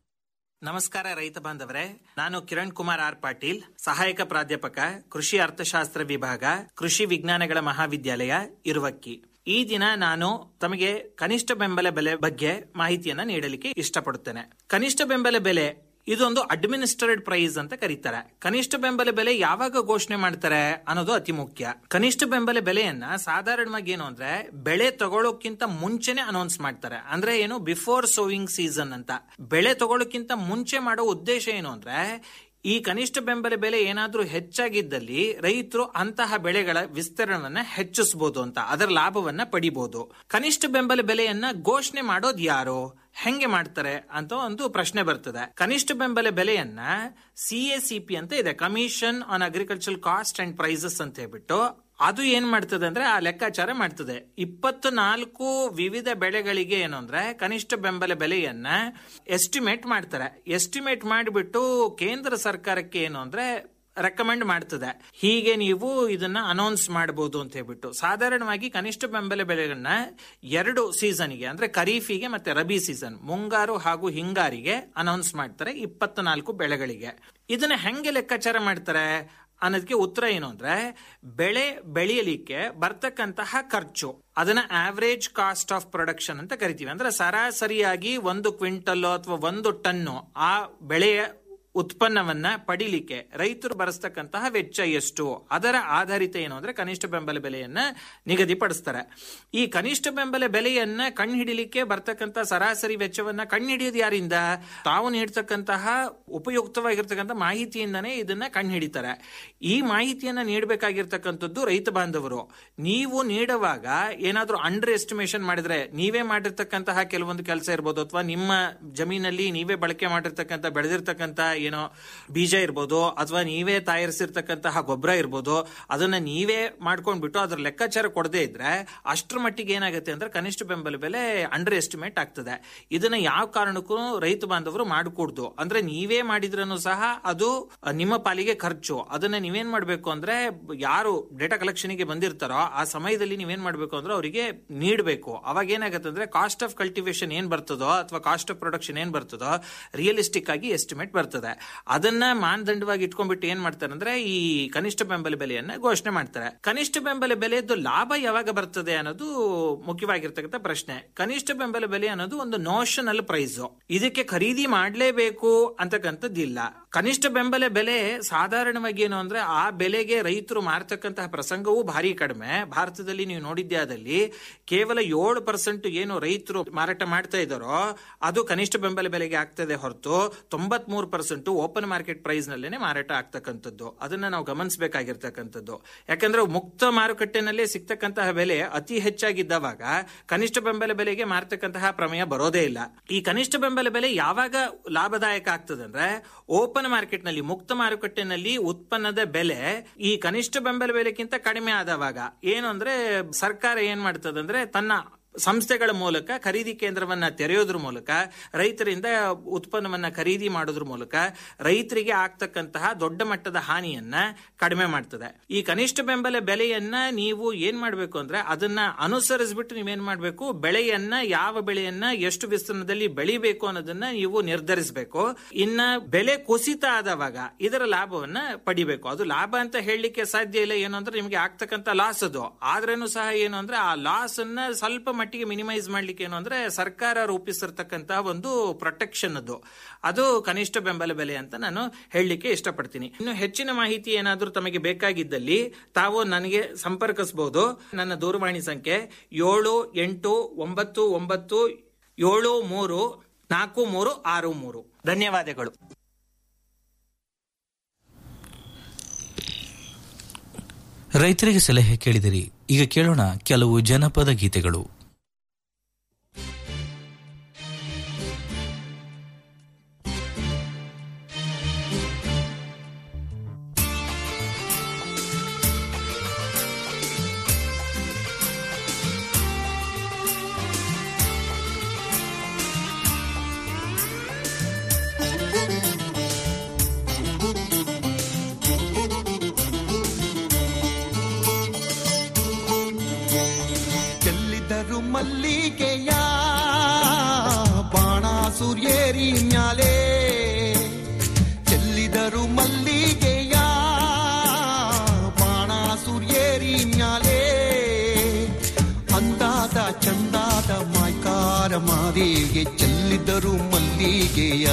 Speaker 14: ನಮಸ್ಕಾರ ರೈತ ಬಾಂಧವರೇ ನಾನು ಕಿರಣ್ ಕುಮಾರ್ ಆರ್ ಪಾಟೀಲ್ ಸಹಾಯಕ ಪ್ರಾಧ್ಯಾಪಕ ಕೃಷಿ ಅರ್ಥಶಾಸ್ತ್ರ ವಿಭಾಗ ಕೃಷಿ ವಿಜ್ಞಾನಗಳ ಮಹಾವಿದ್ಯಾಲಯ ಇರುವಕ್ಕಿ ಈ ದಿನ ನಾನು ತಮಗೆ ಕನಿಷ್ಠ ಬೆಂಬಲ ಬೆಲೆ ಬಗ್ಗೆ ಮಾಹಿತಿಯನ್ನ ನೀಡಲಿಕ್ಕೆ ಇಷ್ಟಪಡುತ್ತೇನೆ ಕನಿಷ್ಠ ಬೆಂಬಲ ಬೆಲೆ ಇದೊಂದು ಅಡ್ಮಿನಿಸ್ಟ್ರೇಡ್ ಪ್ರೈಸ್ ಅಂತ ಕರೀತಾರೆ ಕನಿಷ್ಠ ಬೆಂಬಲ ಬೆಲೆ ಯಾವಾಗ ಘೋಷಣೆ ಮಾಡ್ತಾರೆ ಅನ್ನೋದು ಅತಿ ಮುಖ್ಯ ಕನಿಷ್ಠ ಬೆಂಬಲ ಬೆಲೆಯನ್ನ ಸಾಧಾರಣವಾಗಿ ಏನು ಅಂದ್ರೆ ಬೆಳೆ ತಗೊಳ್ಳೋಕ್ಕಿಂತ ಮುಂಚೆನೆ ಅನೌನ್ಸ್ ಮಾಡ್ತಾರೆ ಅಂದ್ರೆ ಏನು ಬಿಫೋರ್ ಸೋವಿಂಗ್ ಸೀಸನ್ ಅಂತ ಬೆಳೆ ತಗೊಳ್ಳೋಕ್ಕಿಂತ ಮುಂಚೆ ಮಾಡೋ ಉದ್ದೇಶ ಏನು ಅಂದ್ರೆ ಈ ಕನಿಷ್ಠ ಬೆಂಬಲ ಬೆಲೆ ಏನಾದ್ರೂ ಹೆಚ್ಚಾಗಿದ್ದಲ್ಲಿ ರೈತರು ಅಂತಹ ಬೆಳೆಗಳ ವಿಸ್ತರಣವನ್ನ ಹೆಚ್ಚಿಸಬಹುದು ಅಂತ ಅದರ ಲಾಭವನ್ನ ಪಡಿಬಹುದು ಕನಿಷ್ಠ ಬೆಂಬಲ ಬೆಲೆಯನ್ನ ಘೋಷಣೆ ಮಾಡೋದು ಯಾರು ಹೆಂಗೆ ಮಾಡ್ತಾರೆ ಅಂತ ಒಂದು ಪ್ರಶ್ನೆ ಬರ್ತದೆ ಕನಿಷ್ಠ ಬೆಂಬಲ ಬೆಲೆಯನ್ನ ಸಿ ಎ ಸಿ ಪಿ ಅಂತ ಇದೆ commission on agriculture cost and prices ಅಂತ ಹೇಳ್ಬಿಟ್ಟು ಅದು ಏನ್ ಮಾಡ್ತದೆ ಅಂದ್ರೆ ಆ ಲೆಕ್ಕಾಚಾರ ಮಾಡ್ತದೆ ಇಪ್ಪತ್ತು ನಾಲ್ಕು ವಿವಿಧ ಬೆಳೆಗಳಿಗೆ ಏನು ಅಂದ್ರೆ ಕನಿಷ್ಠ ಬೆಂಬಲ ಬೆಲೆಯನ್ನ ಎಸ್ಟಿಮೇಟ್ ಮಾಡ್ತಾರೆ ಎಸ್ಟಿಮೇಟ್ ಮಾಡಿಬಿಟ್ಟು ಕೇಂದ್ರ ಸರ್ಕಾರಕ್ಕೆ ಏನು ಅಂದ್ರೆ ರೆಕಮೆಂಡ್ ಮಾಡ್ತದೆ ಹೀಗೆ ನೀವು ಇದನ್ನ ಅನೌನ್ಸ್ ಮಾಡಬಹುದು ಅಂತ ಹೇಳ್ಬಿಟ್ಟು ಸಾಧಾರಣವಾಗಿ ಕನಿಷ್ಠ ಬೆಂಬಲ ಬೆಲೆಗಳನ್ನ ಎರಡು ಸೀಸನ್ಗೆ ಅಂದ್ರೆ ಖರೀಫಿಗೆ ಮತ್ತೆ ರಬಿ ಸೀಸನ್ ಮುಂಗಾರು ಹಾಗೂ ಹಿಂಗಾರಿಗೆ ಅನೌನ್ಸ್ ಮಾಡ್ತಾರೆ ಇಪ್ಪತ್ನಾಲ್ಕು ಬೆಳೆಗಳಿಗೆ ಇದನ್ನ ಹೆಂಗೆ ಲೆಕ್ಕಾಚಾರ ಮಾಡ್ತಾರೆ ಅನ್ನೋದಕ್ಕೆ ಉತ್ತರ ಏನು ಅಂದ್ರೆ ಬೆಳೆ ಬೆಳೆಯಲಿಕ್ಕೆ ಬರ್ತಕ್ಕಂತಹ ಖರ್ಚು ಅದನ್ನ ಆವರೇಜ್ ಕಾಸ್ಟ್ ಆಫ್ ಪ್ರೊಡಕ್ಷನ್ ಅಂತ ಕರಿತೀವಿ ಅಂದ್ರೆ ಸರಾಸರಿಯಾಗಿ ಒಂದು ಕ್ವಿಂಟಲ್ ಅಥವಾ ಒಂದು ಟನ್ನು ಆ ಬೆಳೆಯ ಉತ್ಪನ್ನವನ್ನ ಪಡಿಲಿಕ್ಕೆ ರೈತರು ಬರೆಸ್ತಕ್ಕಂತಹ ವೆಚ್ಚ ಎಷ್ಟು ಅದರ ಆಧಾರಿತ ಏನು ಅಂದ್ರೆ ಕನಿಷ್ಠ ಬೆಂಬಲ ಬೆಲೆಯನ್ನ ನಿಗದಿಪಡಿಸ್ತಾರೆ ಈ ಕನಿಷ್ಠ ಬೆಂಬಲ ಬೆಲೆಯನ್ನ ಕಣ್ಹಿಡಿಲಿಕ್ಕೆ ಬರ್ತಕ್ಕಂಥ ಸರಾಸರಿ ವೆಚ್ಚವನ್ನ ಕಣ್ಹಿಡಿಯೋದು ಯಾರಿಂದ ತಾವು ನೀಡ್ತಕ್ಕಂತಹ ಉಪಯುಕ್ತವಾಗಿರ್ತಕ್ಕಂಥ ಮಾಹಿತಿಯಿಂದನೇ ಇದನ್ನ ಕಣ್ಹಿಡಿತಾರೆ ಈ ಮಾಹಿತಿಯನ್ನ ನೀಡಬೇಕಾಗಿರ್ತಕ್ಕಂಥದ್ದು ರೈತ ಬಾಂಧವರು ನೀವು ನೀಡುವಾಗ ಏನಾದ್ರೂ ಅಂಡರ್ ಎಸ್ಟಿಮೇಷನ್ ಮಾಡಿದ್ರೆ ನೀವೇ ಮಾಡಿರ್ತಕ್ಕಂತಹ ಕೆಲವೊಂದು ಕೆಲಸ ಇರ್ಬೋದು ಅಥವಾ ನಿಮ್ಮ ಜಮೀನಲ್ಲಿ ನೀವೇ ಬಳಕೆ ಮಾಡಿರ್ತಕ್ಕಂಥ ಬೆಳೆದಿರ್ತಕ್ಕಂಥ ಏನೋ ಬೀಜ ಇರ್ಬೋದು ಅಥವಾ ನೀವೇ ತಯಾರಿಸಿರ್ತಕ್ಕಂತಹ ಗೊಬ್ಬರ ಇರ್ಬೋದು ಅದನ್ನ ನೀವೇ ಮಾಡ್ಕೊಂಡ್ಬಿಟ್ಟು ಅದ್ರ ಲೆಕ್ಕಾಚಾರ ಕೊಡದೇ ಇದ್ರೆ ಅಷ್ಟರ ಮಟ್ಟಿಗೆ ಏನಾಗುತ್ತೆ ಅಂದ್ರೆ ಕನಿಷ್ಠ ಬೆಂಬಲ ಬೆಲೆ ಅಂಡರ್ ಎಸ್ಟಿಮೇಟ್ ಆಗ್ತದೆ ಇದನ್ನ ಯಾವ ಕಾರಣಕ್ಕೂ ರೈತ ಬಾಂಧವರು ಮಾಡಕೂಡ್ದು ಅಂದ್ರೆ ನೀವೇ ಮಾಡಿದ್ರೂ ಸಹ ಅದು ನಿಮ್ಮ ಪಾಲಿಗೆ ಖರ್ಚು ಅದನ್ನ ನೀವೇನ್ ಮಾಡ್ಬೇಕು ಅಂದ್ರೆ ಯಾರು ಡೇಟಾ ಕಲೆಕ್ಷನ್ ಗೆ ಬಂದಿರ್ತಾರೋ ಆ ಸಮಯದಲ್ಲಿ ನೀವೇನ್ ಮಾಡ್ಬೇಕು ಅಂದ್ರೆ ಅವರಿಗೆ ನೀಡಬೇಕು ಅವಾಗ ಏನಾಗುತ್ತೆ ಅಂದ್ರೆ ಕಾಸ್ಟ್ ಆಫ್ ಕಲ್ಟಿವೇಶನ್ ಏನ್ ಬರ್ತದೋ ಅಥವಾ ಕಾಸ್ಟ್ ಆಫ್ ಪ್ರೊಡಕ್ಷನ್ ಏನ್ ಬರ್ತದೋ ರಿಯಲಿಸ್ಟಿಕ್ ಆಗಿ ಎಸ್ಟಿಮೇಟ್ ಬರ್ತದೆ ಅದನ್ನ ಮಾನದಂಡವಾಗಿ ಇಟ್ಕೊಂಡ್ಬಿಟ್ಟು ಏನ್ ಮಾಡ್ತಾರೆ ಅಂದ್ರೆ ಈ ಕನಿಷ್ಠ ಬೆಂಬಲ ಬೆಲೆಯನ್ನ ಘೋಷಣೆ ಮಾಡ್ತಾರೆ ಕನಿಷ್ಠ ಬೆಂಬಲ ಬೆಲೆಯದ್ದು ಲಾಭ ಯಾವಾಗ ಬರ್ತದೆ ಅನ್ನೋದು ಮುಖ್ಯವಾಗಿರ್ತಕ್ಕಂಥ ಪ್ರಶ್ನೆ ಕನಿಷ್ಠ ಬೆಂಬಲ ಬೆಲೆ ಅನ್ನೋದು ಒಂದು ನೋಷನಲ್ ಪ್ರೈಸ್ ಇದಕ್ಕೆ ಖರೀದಿ ಮಾಡಲೇಬೇಕು ಅಂತಕ್ಕಂಥದ್ದಿಲ್ಲ ಕನಿಷ್ಠ ಬೆಂಬಲ ಬೆಲೆ ಸಾಧಾರಣವಾಗಿ ಏನು ಅಂದ್ರೆ ಆ ಬೆಲೆಗೆ ರೈತರು ಮಾರತಕ್ಕಂತಹ ಪ್ರಸಂಗವೂ ಭಾರಿ ಕಡಿಮೆ ಭಾರತದಲ್ಲಿ ನೀವು ನೋಡಿದ್ದೇ ಆದಲ್ಲಿ ಕೇವಲ ಏಳು ಪರ್ಸೆಂಟ್ ಏನು ರೈತರು ಮಾರಾಟ ಮಾಡ್ತಾ ಇದ್ದಾರೋ ಅದು ಕನಿಷ್ಠ ಬೆಂಬಲ ಬೆಲೆಗೆ ಆಗ್ತದೆ ಹೊರತು ತೊಂಬತ್ ಮೂರು ಪರ್ಸೆಂಟ್ ಓಪನ್ ಮಾರ್ಕೆಟ್ ಪ್ರೈಸ್ ನಲ್ಲೇನೆ ಮಾರಾಟ ಆಗ್ತಕ್ಕಂಥದ್ದು ಅದನ್ನ ನಾವು ಗಮನಿಸಬೇಕಾಗಿರ್ತಕ್ಕಂಥದ್ದು ಯಾಕಂದ್ರೆ ಮುಕ್ತ ಮಾರುಕಟ್ಟೆನಲ್ಲೇ ಸಿಗ್ತಕ್ಕಂತಹ ಬೆಲೆ ಅತಿ ಹೆಚ್ಚಾಗಿದ್ದವಾಗ ಕನಿಷ್ಠ ಬೆಂಬಲ ಬೆಲೆಗೆ ಮಾರತಕ್ಕಂತಹ ಪ್ರಮೇಯ ಬರೋದೇ ಇಲ್ಲ ಈ ಕನಿಷ್ಠ ಬೆಂಬಲ ಬೆಲೆ ಯಾವಾಗ ಲಾಭದಾಯಕ ಆಗ್ತದೆ ಅಂದ್ರೆ ಓಪನ್ ಮಾರ್ಕೆಟ್ ನಲ್ಲಿ ಮುಕ್ತ ಮಾರುಕಟ್ಟೆನಲ್ಲಿ ಉತ್ಪನ್ನದ ಬೆಲೆ ಈ ಕನಿಷ್ಠ ಬೆಂಬಲ ಬೆಲೆಗಿಂತ ಕಡಿಮೆ ಆದವಾಗ ಏನು ಅಂದ್ರೆ ಸರ್ಕಾರ ಏನ್ ಮಾಡ್ತದಂದ್ರೆ ತನ್ನ ಸಂಸ್ಥೆಗಳ ಮೂಲಕ ಖರೀದಿ ಕೇಂದ್ರವನ್ನ ತೆರೆಯೋದ್ರ ಮೂಲಕ ರೈತರಿಂದ ಉತ್ಪನ್ನವನ್ನ ಖರೀದಿ ಮಾಡೋದ್ರ ಮೂಲಕ ರೈತರಿಗೆ ಆಗ್ತಕ್ಕಂತಹ ದೊಡ್ಡ ಮಟ್ಟದ ಹಾನಿಯನ್ನ ಕಡಿಮೆ ಮಾಡ್ತದೆ ಈ ಕನಿಷ್ಠ ಬೆಂಬಲ ಬೆಲೆಯನ್ನ ನೀವು ಏನ್ ಮಾಡ್ಬೇಕು ಅಂದ್ರೆ ಅದನ್ನ ಅನುಸರಿಸ್ಬಿಟ್ಟು ನೀವೇನ್ ಮಾಡ್ಬೇಕು ಬೆಳೆಯನ್ನ ಯಾವ ಬೆಳೆಯನ್ನ ಎಷ್ಟು ವಿಸ್ತೀರ್ಣದಲ್ಲಿ ಬೆಳಿಬೇಕು ಅನ್ನೋದನ್ನ ನೀವು ನಿರ್ಧರಿಸಬೇಕು ಇನ್ನ ಬೆಲೆ ಕುಸಿತ ಆದವಾಗ ಇದರ ಲಾಭವನ್ನ ಪಡಿಬೇಕು ಅದು ಲಾಭ ಅಂತ ಹೇಳಲಿಕ್ಕೆ ಸಾಧ್ಯ ಇಲ್ಲ ಏನು ಅಂದ್ರೆ ನಿಮ್ಗೆ ಆಗ್ತಕ್ಕಂತ ಲಾಸ್ ಅದು ಆದ್ರೇನು ಸಹ ಏನು ಅಂದ್ರೆ ಆ ಲಾಸ್ ಅನ್ನ ಸ್ವಲ್ಪ ಮಟ್ಟಿಗೆ ಮಿನಿಮೈಸ್ ಮಾಡ್ಲಿಕ್ಕೆ ಏನು ಅಂದ್ರೆ ಸರ್ಕಾರ ರೂಪಿಸಿರ್ತಕ್ಕಂತ ಒಂದು ಪ್ರೊಟೆಕ್ಷನ್ ಅದು ಅದು ಕನಿಷ್ಠ ಬೆಂಬಲ ಬೆಲೆ ಅಂತ ನಾನು ಹೇಳಲಿಕ್ಕೆ ಇಷ್ಟಪಡ್ತೀನಿ ಇನ್ನು ಹೆಚ್ಚಿನ ಮಾಹಿತಿ ಏನಾದರೂ ತಮಗೆ ಬೇಕಾಗಿದ್ದಲ್ಲಿ ತಾವು ನನಗೆ ಸಂಪರ್ಕಿಸಬಹುದು ನನ್ನ ದೂರವಾಣಿ ಸಂಖ್ಯೆ ಏಳು ಎಂಟು ಒಂಬತ್ತು ಒಂಬತ್ತು ಏಳು ಮೂರು ನಾಲ್ಕು ಮೂರು ಆರು ಮೂರು ಧನ್ಯವಾದಗಳು
Speaker 10: ರೈತರಿಗೆ ಸಲಹೆ ಕೇಳಿದಿರಿ ಈಗ ಕೇಳೋಣ ಕೆಲವು ಜನಪದ ಗೀತೆಗಳು
Speaker 15: ಚೆಲ್ಲಿದರು ಮಲ್ಲಿಗೆಯ ಬಾಣ ಸೂರ್ಯೇರಿ ಮ್ಯಾಲೆ ಚೆಲ್ಲಿದರು ಮಲ್ಲಿಗೆಯ ಬಾಣ ಸೂರ್ಯೇರಿ ಮ್ಯಾಲೆ ಅಂದಾದ ಚಂದಾದ ಮಾಯ್ಕಾರ ಮಾದೇವಿಗೆ ಚೆಲ್ಲಿದರು ಮಲ್ಲಿಗೆಯ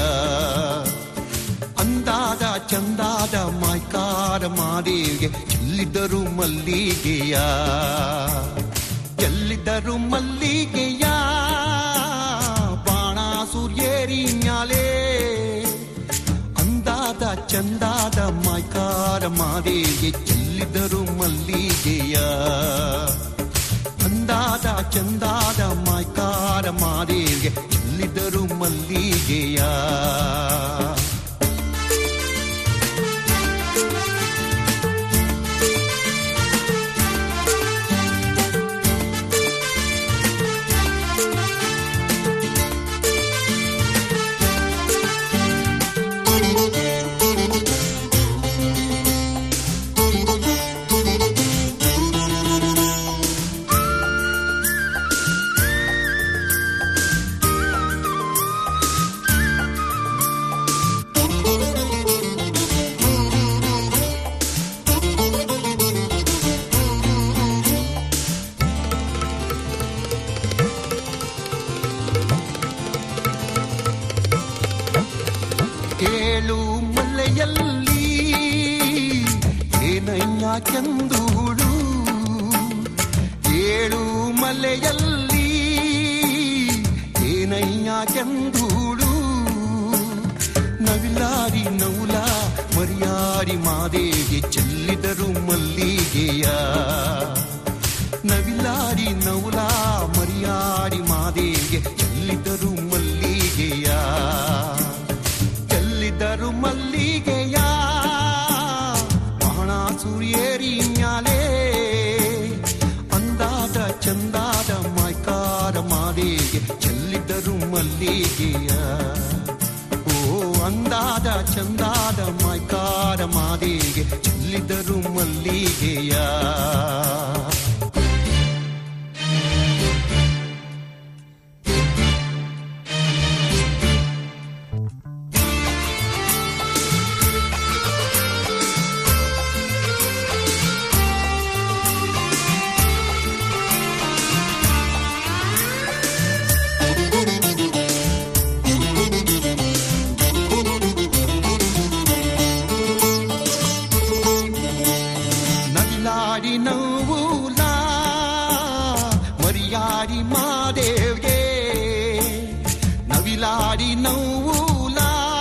Speaker 15: ಅಂದಾದ ಚಂದಾದ ಮಾಯ್ಕಾರ ಮಾದೇವಿಗೆ ಚೆಲ್ಲಿದರು ಮಲ್ಲಿಗೆಯ ಎಲ್ಲಿದ್ದರು ಮಲ್ಲಿಗೆಯ ಬಾಣ ಸೂರ್ಯೇರಿ ಮ್ಯಾಲೆ ಅಂದಾದ ಚಂದಾದ ಮಾಯ್ಕಾರ ಮಾದೇವಿಗೆ ಚೆಲ್ಲಿದರು ಮಲ್ಲಿಗೆಯ ಅಂದಾದ ಚಂದಾದ ಮಾಯ್ಕಾರ ಮಾದೇವಿಗೆ ಚೆಲ್ಲಿದರು ಮಲ್ಲಿಗೆಯ ಏಳು ಮಲೆಯಲ್ಲಿ ಏನಯ್ಯ ಕೆಂದೂಳು ಏಳು ಮಲೆಯಲ್ಲಿ ಏನಯ್ಯ ಕೆಂದೂಳು ನವಿಲಾರಿ ನೌಲ ಮರಿಯಾರಿ ಮಾದೇವಿಗೆ ಚೆಲ್ಲಿದರು ಮಲ್ಲಿಗೆಯ ನವಿಲಾರಿ ನೌಲ ಮರಿಯಾರಿ ಮಾದೇವಿಗೆ ಚೆಲ್ಲಿದರು ಮಲ್ಲಿಗೆಯ ಚೆಲ್ಲಿದರು ಮಲ್ಲಿಗೆಯ ಬಾಣ ಸೂರ್ಯೇರಿ ಮ್ಯಾಲೆ ಅಂದಾದ ಚಂದಾದ ಮಾಯ್ಕಾರ ಮಾದೇಗೆ ಚೆಲ್ಲಿದರು ಮಲ್ಲಿಗೆಯ ಓ ಅಂದಾದ ಚಂದಾದ ಮಾಯ್ಕಾರ ಮಾದೇಗೆ ಚೆಲ್ಲಿದರು ಮಲ್ಲಿಗೆಯ ನವಿಲಾಡಿ ನೋವುಲ ಮರಿಯಾಡಿ ಮಾದೇವ್ಗೆ ನವಿಲಾಡಿ ನೋವುಲ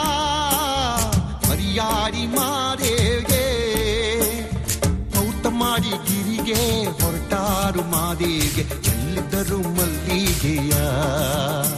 Speaker 15: ಮರಿಯಾಡಿ ಮಾದೇವ್ಗೆ ಔತ ಮಾಡಿ ಗಿರಿಗೆ ಹೊರಟಾರು ಮಾದೇವ್ಗೆ ಚೆಲ್ಲಿದ್ದರು ಮಲ್ಲಿಗೆಯ